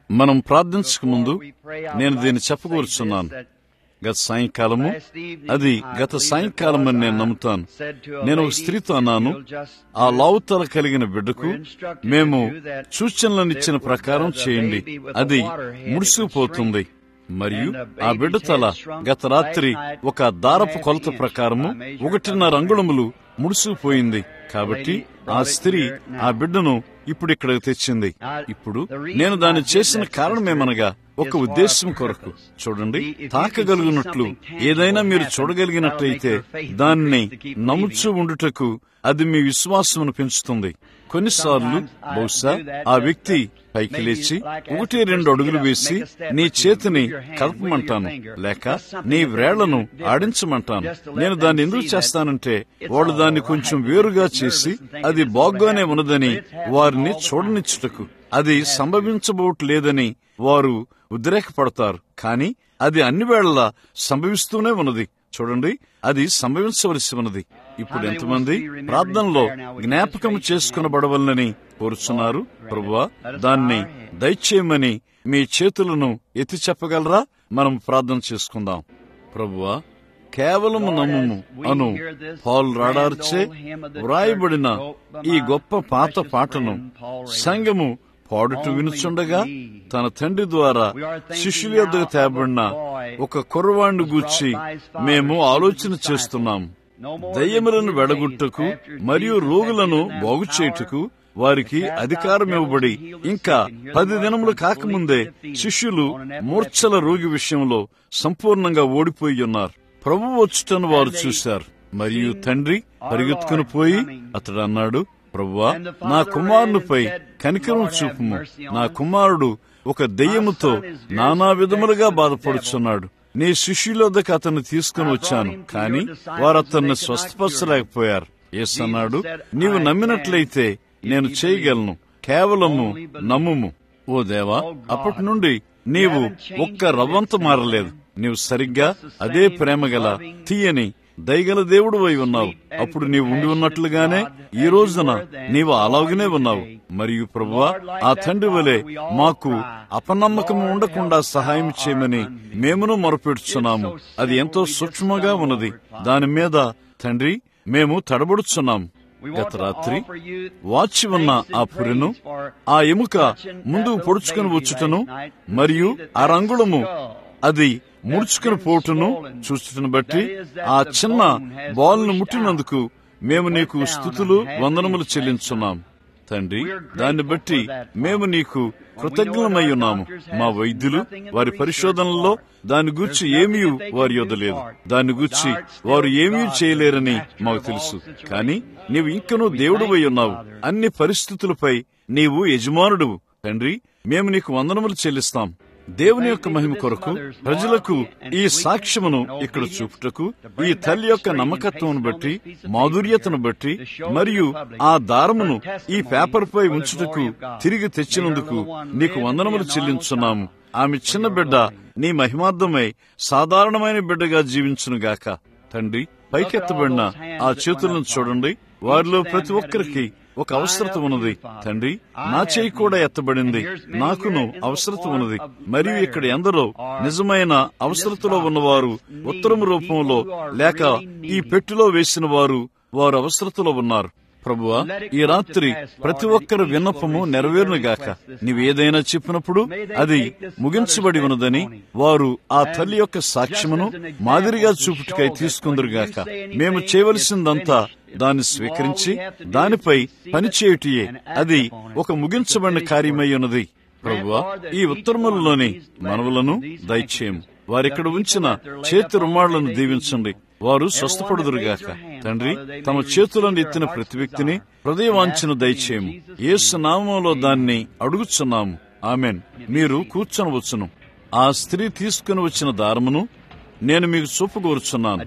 మనం ప్రార్థించక ముందు నేను దీన్ని చెప్పకూర్చున్నాను గత సాయంకాలము అది గత సాయంకాలం అని నేను నమ్ముతాను నేను ఒక స్త్రీతో అన్నాను ఆ లావుతల కలిగిన బిడ్డకు మేము సూచనలనిచ్చిన ప్రకారం చేయండి అది ముడిసిపోతుంది మరియు ఆ బిడ్డ తల గత రాత్రి ఒక దారపు కొలత ప్రకారము ఒకటిన్నర అంగుళములు ముడుసుకుపోయింది కాబట్టి ఆ స్త్రీ ఆ బిడ్డను ఇప్పుడు ఇక్కడికి తెచ్చింది ఇప్పుడు నేను దాన్ని చేసిన కారణమేమనగా ఒక ఉద్దేశం కొరకు చూడండి తాకగలుగునట్లు ఏదైనా మీరు చూడగలిగినట్లయితే దాన్ని నమ్ముచూ ఉండుటకు అది మీ విశ్వాసమును పెంచుతుంది కొన్నిసార్లు బహుశా ఆ వ్యక్తి పైకి లేచి ఒకటి రెండు అడుగులు వేసి నీ చేతిని కలపమంటాను లేక నీ వ్రేళ్లను ఆడించమంటాను నేను దాన్ని ఎందుకు చేస్తానంటే వాళ్ళు దాన్ని కొంచెం వేరుగా చేసి అది బాగ్గానే ఉన్నదని వారిని చూడనిచ్చుటకు అది సంభవించబోట్లేదని వారు ఉద్రేకపడతారు కానీ అది అన్ని వేళలా సంభవిస్తూనే ఉన్నది చూడండి అది సంభవించవలసి ఉన్నది ఇప్పుడు ఎంతమంది ప్రార్థనలో జ్ఞాపకం చేసుకునబడవలనని కోరుచున్నారు ప్రభువా దాన్ని దయచేయమని మీ చేతులను ఎత్తి చెప్పగలరా మనం ప్రార్థన చేసుకుందాం ప్రభువా కేవలము నమ్ముము అను పాల్ రాడార్చే వ్రాయబడిన ఈ గొప్ప పాత పాటను సంఘము పాడుతూ వినుచుండగా తన తండ్రి ద్వారా శిష్యుల యొద్దకు తేబడిన ఒక కుర్రవాణ్ణి గూర్చి మేము ఆలోచన చేస్తున్నాం దయ్యములను వెడగొట్టుకు మరియు రోగులను బాగు చేయుటకు వారికి అధికారం ఇవ్వబడి ఇంకా పది దినములు కాకముందే శిష్యులు మూర్ఛల రోగి విషయంలో సంపూర్ణంగా ఓడిపోయి ఉన్నారు ప్రభు వచ్చుటను వారు చూశారు మరియు తండ్రి పరిగెత్తుకుని పోయి అతడు అన్నాడు ప్రభువా నా కుమారునిపై కనికరం చూపుము నా కుమారుడు ఒక దెయ్యముతో నానా విధములుగా బాధపడుచున్నాడు నీ శిష్యులొద్దకు అతన్ని తీసుకుని వచ్చాను కాని వారు అతన్ని స్వస్థపరచలేకపోయారు యేసు అన్నాడు నీవు నమ్మినట్లయితే నేను చేయగలను కేవలము నమ్ముము ఓ దేవా అప్పటి నుండి నీవు ఒక్క రవ్వంత మారలేదు నీవు సరిగ్గా అదే ప్రేమగల తీయని దయగల దేవుడు అయి ఉన్నావు అప్పుడు నీవు ఉండి ఉన్నట్లుగానే ఈ రోజున నీవు అలాగనే ఉన్నావు మరియు ప్రభువా ఆ తండ్రి వలె మాకు అపనమ్మకం ఉండకుండా సహాయం చేయమని మేమును మొరపెడుచున్నాము అది ఎంతో సూక్ష్మంగా ఉన్నది దాని మీద తండ్రి మేము తడబడుచున్నాం గత రాత్రి వాచి ఉన్న ఆ పురిను ఆ ఎముక ముందుకు పొడుచుకుని వచ్చుటను మరియు ఆ రంగుళము అది ముడుచుకుని పోటును చూచుటను బట్టి ఆ చిన్న బాల్ను ముట్టినందుకు మేము నీకు స్థుతులు వందనములు చెల్లించున్నాం తండ్రి దాన్ని బట్టి మేము నీకు కృతజ్ఞమై ఉన్నాము మా వైద్యులు వారి పరిశోధనల్లో దాని గూర్చి ఏమీ వారి యొద్దలేదు దాన్ని గూర్చి వారు ఏమీ చేయలేరని మాకు తెలుసు కానీ నీవు ఇంకనూ దేవుడు ఉన్నావు అన్ని పరిస్థితులపై నీవు యజమానుడు తండ్రి మేము నీకు వందనములు చెల్లిస్తాం దేవుని యొక్క మహిమ కొరకు ప్రజలకు ఈ సాక్ష్యమును ఇక్కడ చూపుటకు ఈ తల్లి యొక్క నమ్మకత్వమును బట్టి మాధుర్యతను బట్టి మరియు ఆ దారమును ఈ పేపర్ పై ఉంచుటకు తిరిగి తెచ్చినందుకు నీకు వందనములు చెల్లించున్నాము ఆమె చిన్న బిడ్డ నీ మహిమార్థమై సాధారణమైన బిడ్డగా జీవించునుగాక తండ్రి పైకెత్తబడిన ఆ చేతులను చూడండి వారిలో ప్రతి ఒక్కరికి ఒక అవసరత ఉన్నది తండ్రి నా చేయి కూడా ఎత్తబడింది నాకును అవసరత ఉన్నది మరియు ఇక్కడ ఎందరో నిజమైన అవసరతలో ఉన్నవారు ఉత్తరము రూపంలో లేక ఈ పెట్టిలో వేసిన వారు వారు అవసరతలో ఉన్నారు ప్రభువా ఈ రాత్రి ప్రతి ఒక్కరి విన్నపము నెరవేరునుగాక నీవేదైనా చెప్పినప్పుడు అది ముగించబడి ఉన్నదని వారు ఆ తల్లి యొక్క సాక్ష్యమును మాదిరిగా చూపుటకై తీసుకుందరుగాక మేము చేయవలసిందంతా దాన్ని స్వీకరించి దానిపై పనిచేయుటియే అది ఒక ముగించబడిన కార్యమై ఉన్నది ప్రభువా ఈ ఉత్తరములలోని మనవులను దయచేయం వారిక్కడ ఉంచిన చేతి రుమాళ్లను దీవించండి వారు స్వస్థపడుదురుగాక తండ్రి తమ చేతులను ఎత్తిన ప్రతి వ్యక్తిని హృదయవాంఛను దయచేయము యేసు నామంలో దాన్ని అడుగుచున్నాము ఆమెన్ మీరు కూర్చొనవచ్చును ఆ స్త్రీ తీసుకుని వచ్చిన దారమును నేను మీకు చూపగోరుచున్నాను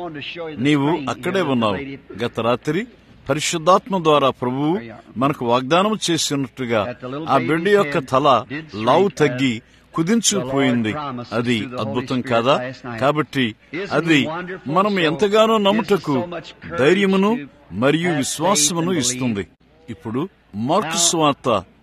నీవు అక్కడే ఉన్నావు గత రాత్రి పరిశుద్ధాత్మ ద్వారా ప్రభువు మనకు వాగ్దానం చేసినట్టుగా ఆ బిడ్డ యొక్క తల లావు తగ్గి కుదించుకుపోయింది అది అద్భుతం కాదా కాబట్టి అది మనం ఎంతగానో నమ్ముటకు ధైర్యమును మరియు విశ్వాసమును ఇస్తుంది ఇప్పుడు మార్కు స్వార్త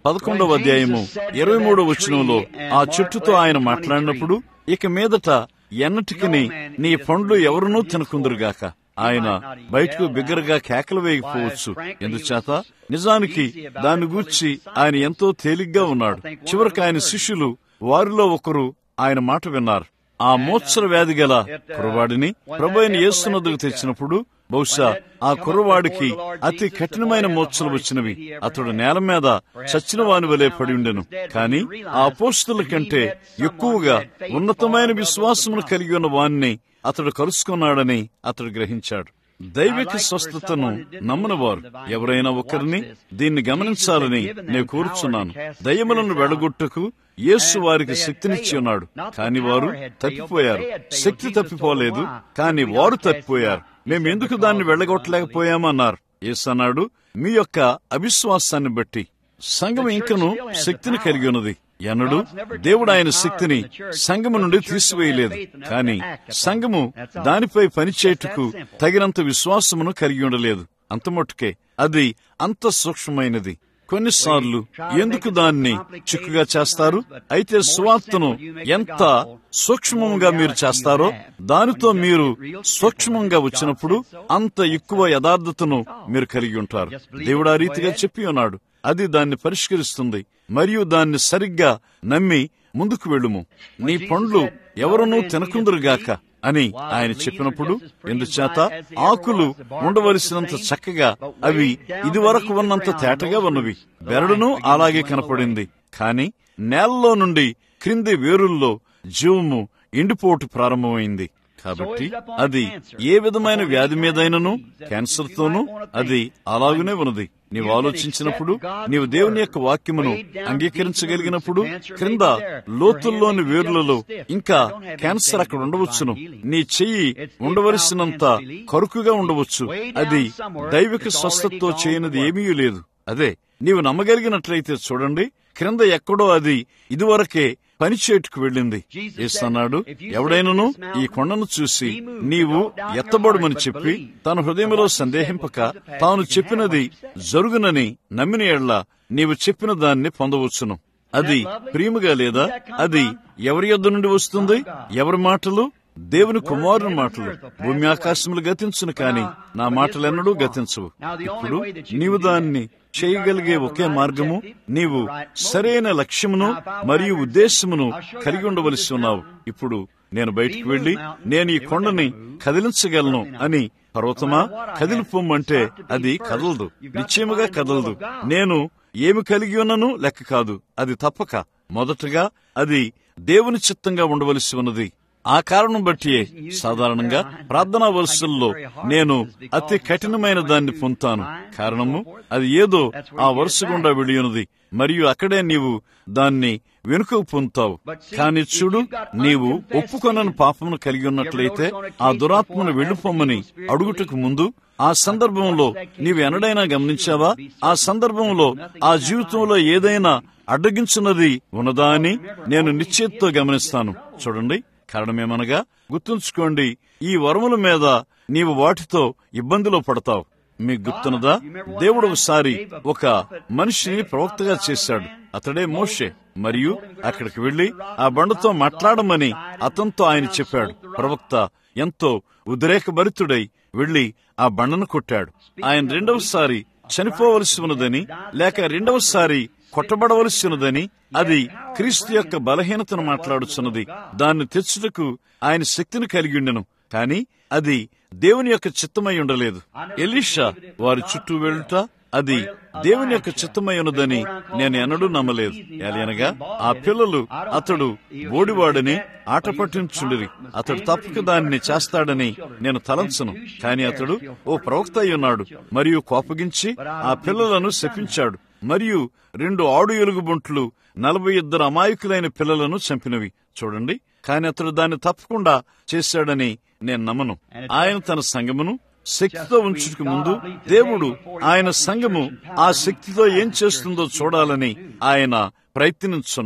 పదకొండవ అధ్యాయము ఇరవై మూడవ వచనంలో ఆ చెట్టుతో ఆయన మాట్లాడినప్పుడు ఇక మీదట ఎన్నటికిని నీ పండ్లు ఎవరునూ తినకుందురుగాక ఆయన బయటకు బిగ్గరగా కేకలు వేయకపోవచ్చు ఎందుచేత నిజానికి దాన్ని గూర్చి ఆయన ఎంతో తేలిగ్గా ఉన్నాడు చివరికి ఆయన శిష్యులు వారిలో ఒకరు ఆయన మాట విన్నారు ఆ మోత్సర వ్యాధి గల కురవాడిని ప్రభు అయిన యేసునద్దుకు తెచ్చినప్పుడు బహుశా ఆ కుర్రవాడికి అతి కఠినమైన మోత్సలు వచ్చినవి అతడు నేల మీద చచ్చిన వాని వలె పడి ఉండెను కాని ఆ అపోస్తుల కంటే ఎక్కువగా ఉన్నతమైన విశ్వాసమును కలిగి ఉన్న వాణ్ణి అతడు కలుసుకున్నాడని అతడు గ్రహించాడు దైవిక స్వస్థతను నమ్మనవారు ఎవరైనా ఒకరిని దీన్ని గమనించాలని నేను కోరుచున్నాను దయ్యములను వెడగొట్టుకు యేసు వారికి శక్తినిచ్చి ఉన్నాడు కాని వారు తప్పిపోయారు శక్తి తప్పిపోలేదు కాని వారు తప్పిపోయారు మేము ఎందుకు దాన్ని వెళ్ళగొట్టలేకపోయామన్నారు యేసు అన్నాడు మీ యొక్క అవిశ్వాసాన్ని బట్టి సంఘం ఇంకను శక్తిని కలిగి ఉన్నది ఎన్నడు దేవుడు ఆయన శక్తిని సంఘము నుండి తీసివేయలేదు కాని సంఘము దానిపై పనిచేయుటకు తగినంత విశ్వాసమును కలిగి ఉండలేదు అంతమొట్టుకే అది అంత సూక్ష్మమైనది కొన్నిసార్లు ఎందుకు దాన్ని చిక్కుగా చేస్తారు అయితే సువార్తను ఎంత సూక్ష్మంగా మీరు చేస్తారో దానితో మీరు సూక్ష్మంగా వచ్చినప్పుడు అంత ఎక్కువ యథార్థతను మీరు కలిగి ఉంటారు దేవుడు ఆ రీతిగా చెప్పి ఉన్నాడు అది దాన్ని పరిష్కరిస్తుంది మరియు దాన్ని సరిగ్గా నమ్మి ముందుకు వెళ్ళుము నీ పండ్లు ఎవరునూ తినకుందురుగాక అని ఆయన చెప్పినప్పుడు ఎందుచేత ఆకులు ఉండవలసినంత చక్కగా అవి ఇదివరకు ఉన్నంత తేటగా ఉన్నవి బెరడును అలాగే కనపడింది కాని నేలలో నుండి క్రింది వేరుల్లో జీవము ఎండిపోటు ప్రారంభమైంది కాబట్టి అది ఏ విధమైన వ్యాధి మీదైనను క్యాన్సర్ తోనూ అది అలాగనే ఉన్నది నీవు ఆలోచించినప్పుడు నీవు దేవుని యొక్క వాక్యమును అంగీకరించగలిగినప్పుడు క్రింద లోతుల్లోని వేర్లలో ఇంకా క్యాన్సర్ అక్కడ ఉండవచ్చును నీ చెయ్యి ఉండవలసినంత కరుకుగా ఉండవచ్చు అది దైవిక స్వస్థతతో చేయనిది ఏమీ లేదు అదే నీవు నమ్మగలిగినట్లయితే చూడండి క్రింద ఎక్కడో అది ఇదివరకే పనిచేటుకు వెళ్ళింది అన్నాడు ఎవడైనను ఈ కొండను చూసి నీవు ఎత్తబడుమని చెప్పి తన హృదయంలో సందేహింపక తాను చెప్పినది జరుగునని నమ్మిన ఎడ్ల నీవు చెప్పిన దాన్ని పొందవచ్చును అది ప్రియముగా లేదా అది ఎవరి యొద్ద నుండి వస్తుంది ఎవరి మాటలు దేవుని కుమారుని మాటలు భూమి ఆకాశములు గతించును కాని నా మాటలెన్నడూ గతించవు ఇప్పుడు నీవు దాన్ని చేయగలిగే ఒకే మార్గము నీవు సరైన లక్ష్యమును మరియు ఉద్దేశమును కలిగి ఉండవలసి ఉన్నావు ఇప్పుడు నేను బయటికి వెళ్లి నేను ఈ కొండని కదిలించగలను అని పర్వతమా కదిలిపోమ్మంటే అది కదలదు నిశ్చయముగా కదలదు నేను ఏమి కలిగి ఉన్నను లెక్క కాదు అది తప్పక మొదటగా అది దేవుని చిత్తంగా ఉండవలసి ఉన్నది ఆ కారణం బట్టి సాధారణంగా ప్రార్థనా వరుసల్లో నేను అతి కఠినమైన దాన్ని పొందుతాను కారణము అది ఏదో ఆ వరుస గుండా వెళ్ళినది మరియు అక్కడే నీవు దాన్ని వెనుకకు పొందుతావు కానీ చూడు నీవు ఒప్పుకొనని పాపమును కలిగి ఉన్నట్లయితే ఆ దురాత్మను వెళ్ళిపోమని అడుగుటకు ముందు ఆ సందర్భంలో నీవు ఎనడైనా గమనించావా ఆ సందర్భంలో ఆ జీవితంలో ఏదైనా అడ్డగించున్నది ఉన్నదా అని నేను నిశ్చేత్తో గమనిస్తాను చూడండి కారణమేమనగా గుర్తుంచుకోండి ఈ వరముల మీద నీవు వాటితో ఇబ్బందిలో పడతావు మీకు గుర్తున్నదా దేవుడు ఒకసారి ఒక మనిషిని ప్రవక్తగా చేశాడు అతడే మోషే మరియు అక్కడికి వెళ్లి ఆ బండతో మాట్లాడమని అతనితో ఆయన చెప్పాడు ప్రవక్త ఎంతో ఉద్రేకభరితుడై వెళ్లి ఆ బండను కొట్టాడు ఆయన రెండవసారి చనిపోవలసి ఉన్నదని లేక రెండవసారి కొట్టబడవలసి ఉన్నదని అది క్రీస్తు యొక్క బలహీనతను మాట్లాడుచున్నది దాన్ని తెచ్చుటకు ఆయన శక్తిని కలిగి ఉండెను కాని అది దేవుని యొక్క చిత్తమై ఉండలేదు ఎలీషా వారి చుట్టూ వెళ్తా అది దేవుని యొక్క చిత్తమై ఉన్నదని నేను ఎన్నడూ నమ్మలేదు ఎలయనగా ఆ పిల్లలు అతడు ఓడివాడని ఆట పట్టించుండిరి అతడు తప్పక దాన్ని చేస్తాడని నేను తలంచను కాని అతడు ఓ ప్రవక్త అయి ఉన్నాడు మరియు కోపగించి ఆ పిల్లలను శపించాడు మరియు రెండు ఆడు ఎలుగుబొంట్లు నలభై ఇద్దరు అమాయకులైన పిల్లలను చంపినవి చూడండి కాని అతడు దాన్ని తప్పకుండా చేశాడని నేను నమ్మను ఆయన తన సంగమును శక్తితో ఉంచుటకు ముందు దేవుడు ఆయన సంఘము ఆ శక్తితో ఏం చేస్తుందో చూడాలని ఆయన ప్రయత్నించున్నాడు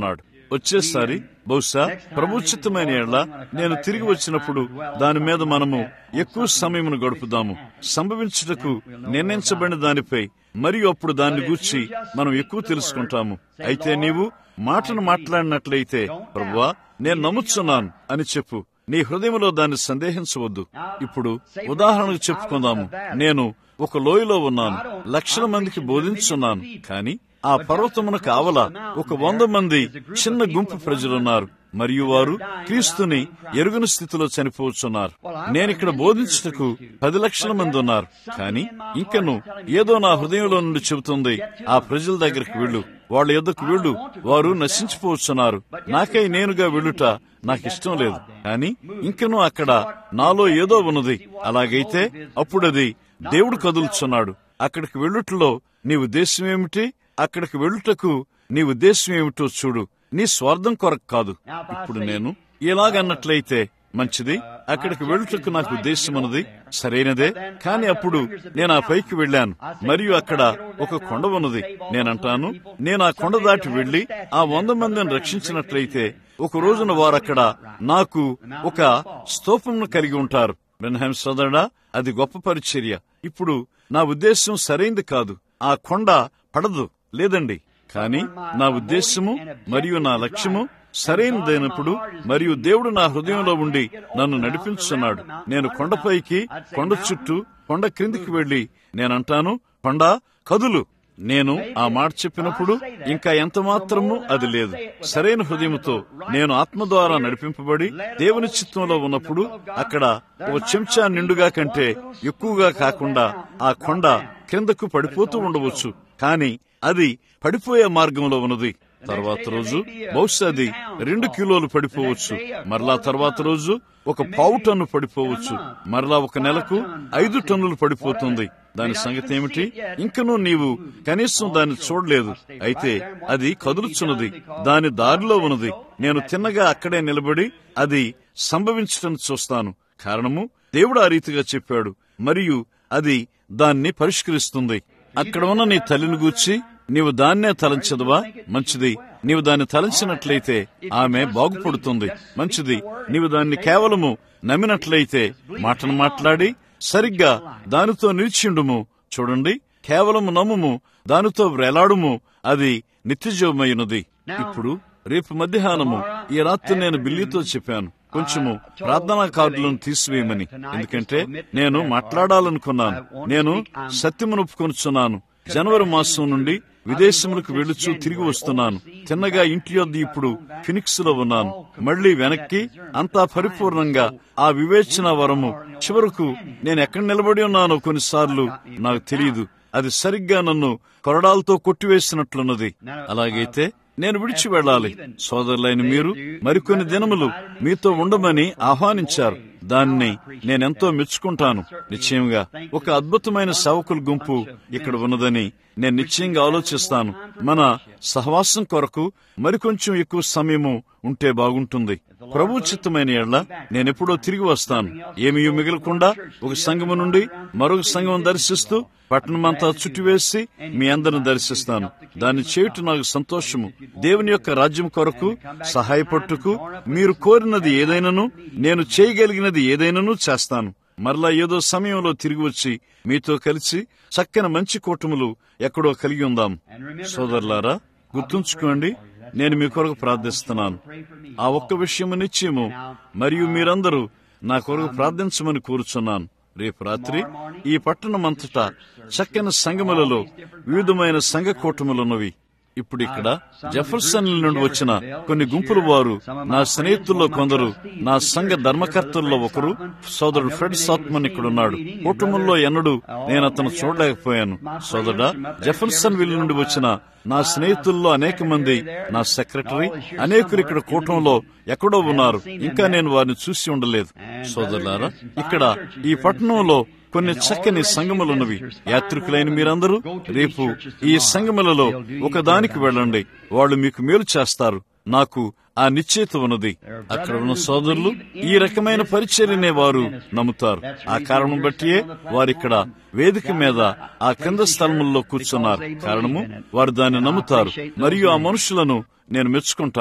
వచ్చేసారి బహుశా ప్రభుచితమైన ఏళ్ల నేను తిరిగి వచ్చినప్పుడు దాని మీద మనము ఎక్కువ సమయమును గడుపుదాము సంభవించుటకు నిర్ణయించబడిన దానిపై మరియు అప్పుడు దాన్ని గూర్చి మనం ఎక్కువ తెలుసుకుంటాము అయితే నీవు మాటను మాట్లాడినట్లయితే ప్రభువా నేను నమ్ముచున్నాను అని చెప్పు నీ హృదయంలో దాన్ని సందేహించవద్దు ఇప్పుడు ఉదాహరణకు చెప్పుకుందాము నేను ఒక లోయలో ఉన్నాను లక్షల మందికి బోధించున్నాను కానీ ఆ పర్వతమున కావల ఒక వంద మంది చిన్న గుంపు ప్రజలున్నారు మరియు వారు క్రీస్తుని ఎరుగుని స్థితిలో చనిపోతున్నారు నేనిక్కడ బోధించుటకు పది లక్షల మంది ఉన్నారు కానీ ఇంకను ఏదో నా హృదయంలో నుండి చెబుతుంది ఆ ప్రజల దగ్గరికి వెళ్ళు వాళ్ళ ఎద్దకు వెళ్ళు వారు నశించిపోతున్నారు నాకై నేనుగా వెళ్ళుట నాకు ఇష్టం లేదు కానీ ఇంకనూ అక్కడ నాలో ఏదో ఉన్నది అలాగైతే అప్పుడది దేవుడు కదులుచున్నాడు అక్కడికి వెళ్ళుటలో నీ ఉద్దేశం ఏమిటి అక్కడికి వెళ్ళుటకు నీ ఉద్దేశం ఏమిటో చూడు నీ స్వార్థం కొరకు కాదు ఇప్పుడు నేను ఇలాగన్నట్లయితే మంచిది అక్కడికి వెళ్ళుటకు నాకు ఉద్దేశం ఉన్నది సరైనదే కానీ అప్పుడు నేను ఆ పైకి వెళ్ళాను మరియు అక్కడ ఒక కొండ ఉన్నది నేనంటాను నేను ఆ కొండ దాటి వెళ్లి ఆ వంద మందిని రక్షించినట్లయితే ఒక రోజున వారు అక్కడ నాకు ఒక స్తూపంను కలిగి ఉంటారు బెన్హామ్ సోదరుడా అది గొప్ప పరిచర్య ఇప్పుడు నా ఉద్దేశం సరైంది కాదు ఆ కొండ పడదు లేదండి కానీ నా ఉద్దేశము మరియు నా లక్ష్యము సరైనదైనప్పుడు మరియు దేవుడు నా హృదయంలో ఉండి నన్ను నడిపించున్నాడు నేను కొండపైకి కొండ చుట్టూ కొండ క్రిందికి వెళ్లి నేనంటాను కొండ కదులు నేను ఆ మాట చెప్పినప్పుడు ఇంకా ఎంత మాత్రము అది లేదు సరైన హృదయంతో నేను ఆత్మ ద్వారా నడిపింపబడి దేవుని చిత్తంలో ఉన్నప్పుడు అక్కడ ఓ చెంచా నిండుగా కంటే ఎక్కువగా కాకుండా ఆ కొండ కిందకు పడిపోతూ ఉండవచ్చు కానీ అది పడిపోయే మార్గంలో ఉన్నది తర్వాత రోజు బహుశా అది రెండు కిలోలు పడిపోవచ్చు మరలా తర్వాత రోజు ఒక పావు టన్ను పడిపోవచ్చు మరలా ఒక నెలకు ఐదు టన్నులు పడిపోతుంది దాని సంగతి ఏమిటి ఇంకనూ నీవు కనీసం దాన్ని చూడలేదు అయితే అది కదులుచున్నది దాని దారిలో ఉన్నది నేను తిన్నగా అక్కడే నిలబడి అది సంభవించటం చూస్తాను కారణము దేవుడు ఆ రీతిగా చెప్పాడు మరియు అది దాన్ని పరిష్కరిస్తుంది అక్కడ ఉన్న నీ తల్లిని గూర్చి నీవు దాన్నే తలంచదువా మంచిది నీవు దాన్ని తలంచినట్లయితే ఆమె బాగుపడుతుంది మంచిది నీవు దాన్ని కేవలము నమ్మినట్లయితే మాటను మాట్లాడి సరిగ్గా దానితో నిలిచిండుము చూడండి కేవలము నమ్ముము దానితో వ్రేలాడుము అది నిత్యజీవమైనది ఇప్పుడు రేపు మధ్యాహ్నము ఈ రాత్రి నేను బిల్లీతో చెప్పాను కొంచెము ప్రార్థనా కార్డులను తీసివేయమని ఎందుకంటే నేను మాట్లాడాలనుకున్నాను నేను సత్యమును ఒప్పుకొనుచున్నాను జనవరి మాసం నుండి విదేశములకు వెళుచు తిరిగి వస్తున్నాను తిన్నగా ఇంటి వద్ద ఇప్పుడు ఫినిక్స్ లో ఉన్నాను మళ్లీ వెనక్కి అంతా పరిపూర్ణంగా ఆ వివేచన వరము చివరకు నేను ఎక్కడ నిలబడి ఉన్నానో కొన్నిసార్లు నాకు తెలియదు అది సరిగ్గా నన్ను కొరడాలతో కొట్టివేసినట్లున్నది అలాగైతే నేను విడిచి వెళ్ళాలి సోదరులైన మీరు మరికొన్ని దినములు మీతో ఉండమని ఆహ్వానించారు దాన్ని నేనెంతో మెచ్చుకుంటాను నిశ్చయంగా ఒక అద్భుతమైన సేవకుల గుంపు ఇక్కడ ఉన్నదని నేను నిశ్చయంగా ఆలోచిస్తాను మన సహవాసం కొరకు మరికొంచెం ఎక్కువ సమయము ఉంటే బాగుంటుంది ప్రభు చిత్తమైన ఎడ్ల నేనెప్పుడో తిరిగి వస్తాను ఏమీ మిగలకుండా ఒక సంఘము నుండి మరొక సంఘం దర్శిస్తూ పట్టణమంతా చుట్టివేసి మీ అందరిని దర్శిస్తాను దాన్ని చేయటం నాకు సంతోషము దేవుని యొక్క రాజ్యం కొరకు సహాయపట్టుకు మీరు కోరినది ఏదైనాను నేను చేయగలిగినది ఏదైనాను చేస్తాను మరలా ఏదో సమయంలో తిరిగి వచ్చి మీతో కలిసి చక్కని మంచి కూటములు ఎక్కడో కలిగి ఉందాం సోదరులారా గుర్తుంచుకోండి నేను మీ కొరకు ప్రార్థిస్తున్నాను ఆ ఒక్క విషయము నిశ్చయము మరియు మీరందరూ నా కొరకు ప్రార్థించమని కోరుచున్నాను రేపు రాత్రి ఈ పట్టణమంతటా చక్కని సంగములలో వివిధమైన సంఘ కూటములున్నవి ఇప్పుడు ఇక్కడ జెఫర్సన్ నుండి వచ్చిన కొన్ని గుంపుల వారు నా స్నేహితుల్లో కొందరు నా సంఘ ధర్మకర్తల్లో ఒకరు సోదరుడు ఫ్రెడ్ సాత్మన్ ఇక్కడ ఉన్నాడు కుటుంబంలో ఎన్నడూ నేను అతను చూడలేకపోయాను సోదరుడా జెఫర్సన్ విల్ నుండి వచ్చిన నా స్నేహితుల్లో అనేక మంది నా సెక్రటరీ అనేకులు ఇక్కడ కూటంలో ఎక్కడో ఉన్నారు ఇంకా నేను వారిని చూసి ఉండలేదు సోదరులారా ఇక్కడ ఈ పట్టణంలో కొన్ని చక్కని సంగములున్నవి యాత్రికులైన మీరందరూ రేపు ఈ సంగములలో ఒకదానికి వెళ్ళండి వాళ్ళు మీకు మేలు చేస్తారు నాకు ఆ నిశ్చయిత ఉన్నది అక్కడ ఉన్న సోదరులు ఈ రకమైన పరిచర్యనే వారు నమ్ముతారు ఆ కారణం బట్టియే వారిక్కడ వేదిక మీద ఆ కింద స్థలముల్లో కూర్చున్నారు కారణము వారు దాన్ని నమ్ముతారు మరియు ఆ మనుషులను నేను మెచ్చుకుంటాను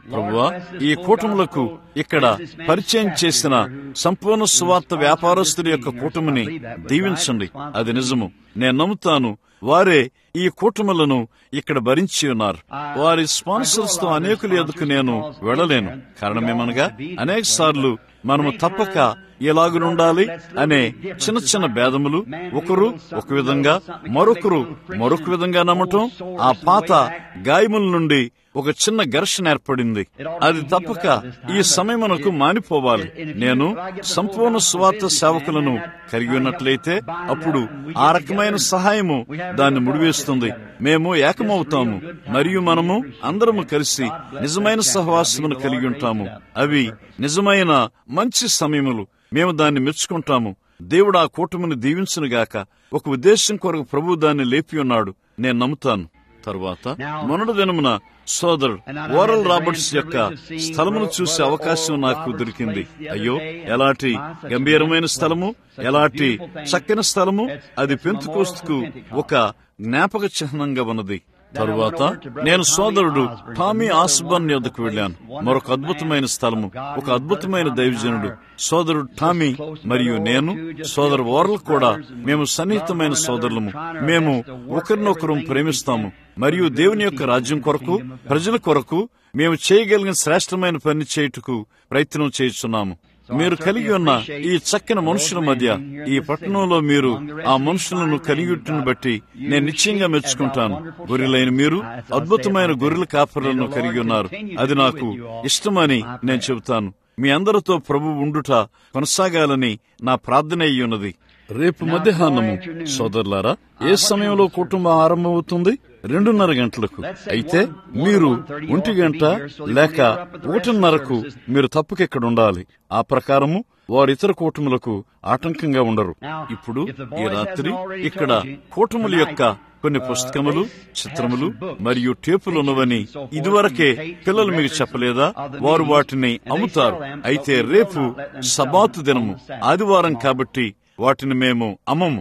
ప్రభువా ఈ కూటములకు ఇక్కడ పరిచయం చేసిన సంపూర్ణ సువార్త వ్యాపారస్తుల యొక్క కూటమిని దీవించండి అది నిజము నేను నమ్ముతాను వారే ఈ కూటములను ఇక్కడ భరించి ఉన్నారు వారి స్పాన్సర్స్ తో అనేకుల ఎదుకు నేను వెళ్ళలేను కారణమేమనగా అనేక సార్లు మనము తప్పక ఎలాగునుండాలి అనే చిన్న చిన్న భేదములు ఒకరు ఒక విధంగా మరొకరు మరొక విధంగా నమ్మటం ఆ పాత గాయముల నుండి ఒక చిన్న ఘర్షణ ఏర్పడింది అది తప్పక ఈ సమయమునకు మానిపోవాలి నేను సంపూర్ణ స్వార్థ సేవకులను కలిగి ఉన్నట్లయితే అప్పుడు ఆ రకమైన సహాయము దాన్ని ముడివేస్తుంది మేము ఏకమవుతాము మరియు మనము అందరము కలిసి నిజమైన సహవాసమును కలిగి ఉంటాము అవి నిజమైన మంచి సమయములు మేము దాన్ని మెచ్చుకుంటాము దేవుడు ఆ కూటమిని దీవించునుగాక ఒక ఉద్దేశం కొరకు ప్రభు దాన్ని లేపి ఉన్నాడు నేను నమ్ముతాను తరువాత మొన్నటి దినమున సోదరుడు ఓరల్ రాబర్ట్స్ యొక్క స్థలమును చూసే అవకాశం నాకు దొరికింది అయ్యో ఎలాంటి గంభీరమైన స్థలము ఎలాంటి చక్కని స్థలము అది పెంతుకోస్తుకు ఒక జ్ఞాపక చిహ్నంగా ఉన్నది తరువాత నేను సోదరుడు టామీ ఆస్బర్న్ యొద్దకు వెళ్ళాను మరొక అద్భుతమైన స్థలము ఒక అద్భుతమైన దైవజనుడు సోదరుడు టామీ మరియు నేను సోదరు ఓరల్ కూడా మేము సన్నిహితమైన సోదరులము మేము ఒకరినొకరు ప్రేమిస్తాము మరియు దేవుని యొక్క రాజ్యం కొరకు ప్రజల కొరకు మేము చేయగలిగిన శ్రేష్టమైన పని చేయుటకు ప్రయత్నం చేస్తున్నాము మీరు కలిగి ఉన్న ఈ చక్కని మనుషుల మధ్య ఈ పట్టణంలో మీరు ఆ మనుషులను కలిగి ఉంటున్న బట్టి నేను నిశ్చయంగా మెచ్చుకుంటాను గొర్రెలైన మీరు అద్భుతమైన గొర్రెల కాపరులను కలిగి ఉన్నారు అది నాకు ఇష్టమని నేను చెబుతాను మీ అందరితో ప్రభు ఉండుట కొనసాగాలని నా ప్రార్థన అయి ఉన్నది రేపు మధ్యాహ్నము సోదరులారా ఏ సమయంలో కుటుంబం ఆరంభమవుతుంది రెండున్నర గంటలకు అయితే మీరు ఒంటి గంట లేక ఒకటిన్నరకు మీరు తప్పుకెక్కడ ఉండాలి ఆ ప్రకారము వారి ఇతర కూటములకు ఆటంకంగా ఉండరు ఇప్పుడు ఈ రాత్రి ఇక్కడ కూటముల యొక్క కొన్ని పుస్తకములు చిత్రములు మరియు టేపులు ఉన్నవని ఇదివరకే పిల్లలు మీకు చెప్పలేదా వారు వాటిని అమ్ముతారు అయితే రేపు సబాతు దినము ఆదివారం కాబట్టి వాటిని మేము అమ్మము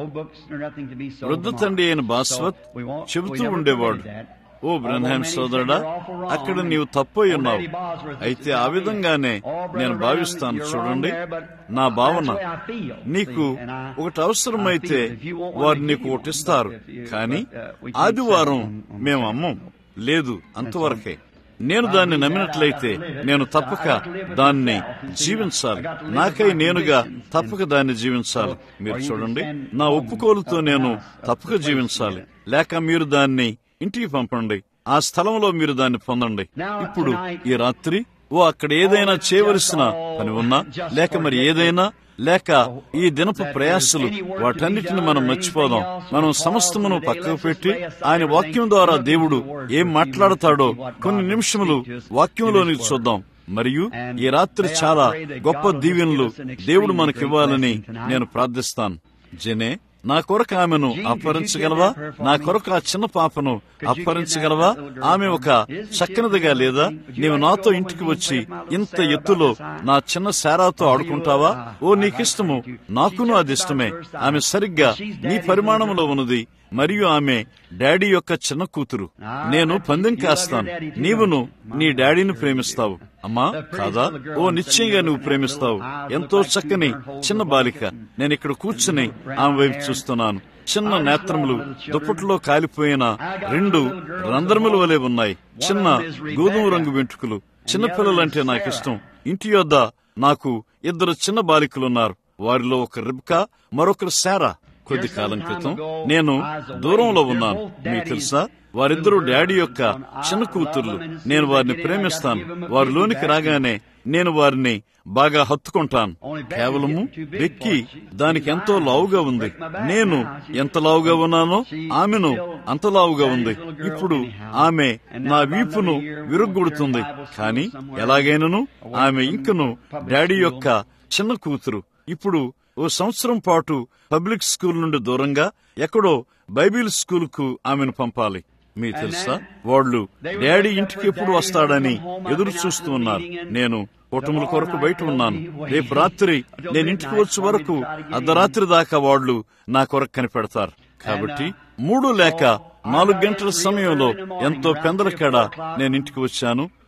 వృద్ధ తండ్రి అయిన బాస్వత్ చెబుతూ ఉండేవాడు ఓ బ్రహ్మాం సోదరుడా అక్కడ నీవు తప్పై ఉన్నావు అయితే ఆ విధంగానే నేను భావిస్తాను చూడండి నా భావన నీకు ఒకటి అవసరమైతే వారు నీకు ఒకటిస్తారు కానీ ఆదివారం మేము అమ్మం లేదు అంతవరకే నేను దాన్ని నమ్మినట్లయితే నేను తప్పక దాన్ని జీవించాలి నాకై నేనుగా తప్పక దాన్ని జీవించాలి మీరు చూడండి నా ఒప్పుకోలుతో నేను తప్పక జీవించాలి లేక మీరు దాన్ని ఇంటికి పంపండి ఆ స్థలంలో మీరు దాన్ని పొందండి ఇప్పుడు ఈ రాత్రి ఓ అక్కడ ఏదైనా చేయవలసిన పని ఉన్నా లేక మరి ఏదైనా లేక ఈ దినపు ప్రయాసలు వాటన్నిటిని మనం మర్చిపోదాం మనం సమస్తమును పక్కకు పెట్టి ఆయన వాక్యం ద్వారా దేవుడు ఏం మాట్లాడతాడో కొన్ని నిమిషములు వాక్యంలోని చూద్దాం మరియు ఈ రాత్రి చాలా గొప్ప దీవెనలు దేవుడు మనకివ్వాలని నేను ప్రార్థిస్తాను జనే నా కొరకు ఆమెను అపహరించగలవా నా కొరకు ఆ చిన్న పాపను అపహరించగలవా ఆమె ఒక చక్కనిదిగా లేదా నీవు నాతో ఇంటికి వచ్చి ఇంత ఎత్తులో నా చిన్న శారాతో ఆడుకుంటావా ఓ నీకిష్టము నాకును అది ఇష్టమే ఆమె సరిగ్గా నీ పరిమాణంలో ఉన్నది మరియు ఆమె డాడీ యొక్క చిన్న కూతురు నేను పందెం కాస్తాను నీవును నీ డాడీని ప్రేమిస్తావు అమ్మా కాదా ఓ నిశ్చయంగా నువ్వు ప్రేమిస్తావు ఎంతో చక్కని చిన్న బాలిక నేను ఇక్కడ కూర్చుని ఆమె వైపు చూస్తున్నాను చిన్న నేత్రములు దుప్పట్లో కాలిపోయిన రెండు రంధ్రముల వలె ఉన్నాయి చిన్న గోధుమ రంగు వెంట్రుకలు చిన్నపిల్లలంటే నాకిష్టం ఇంటి యొద్ద నాకు ఇద్దరు చిన్న బాలికలున్నారు వారిలో ఒక రిబ్కా మరొకరు శారా కొద్ది కాలం క్రితం నేను దూరంలో ఉన్నాను మీకు తెలుసా వారిద్దరూ డాడీ యొక్క చిన్న కూతుర్లు నేను వారిని ప్రేమిస్తాను వారి లోనికి రాగానే నేను వారిని బాగా హత్తుకుంటాను కేవలము వెక్కి దానికి ఎంతో లావుగా ఉంది నేను ఎంత లావుగా ఉన్నానో ఆమెను అంత లావుగా ఉంది ఇప్పుడు ఆమె నా వీపును విరుగ్గొడుతుంది కానీ ఎలాగైనను ఆమె ఇంకను డాడీ యొక్క చిన్న కూతురు ఇప్పుడు ఓ సంవత్సరం పాటు పబ్లిక్ స్కూల్ నుండి దూరంగా ఎక్కడో బైబిల్ స్కూల్ కు ఆమెను పంపాలి మీకు తెలుసా వాళ్ళు డాడీ ఇంటికి ఎప్పుడు వస్తాడని ఎదురు చూస్తూ ఉన్నారు నేను కుటుంబల కొరకు బయట ఉన్నాను రేపు రాత్రి నేను ఇంటికి వచ్చే వరకు అర్ధరాత్రి దాకా వాళ్ళు నా కొరకు కనిపెడతారు కాబట్టి మూడు లేక నాలుగు గంటల సమయంలో ఎంతో పెందలకాడ నేను ఇంటికి వచ్చాను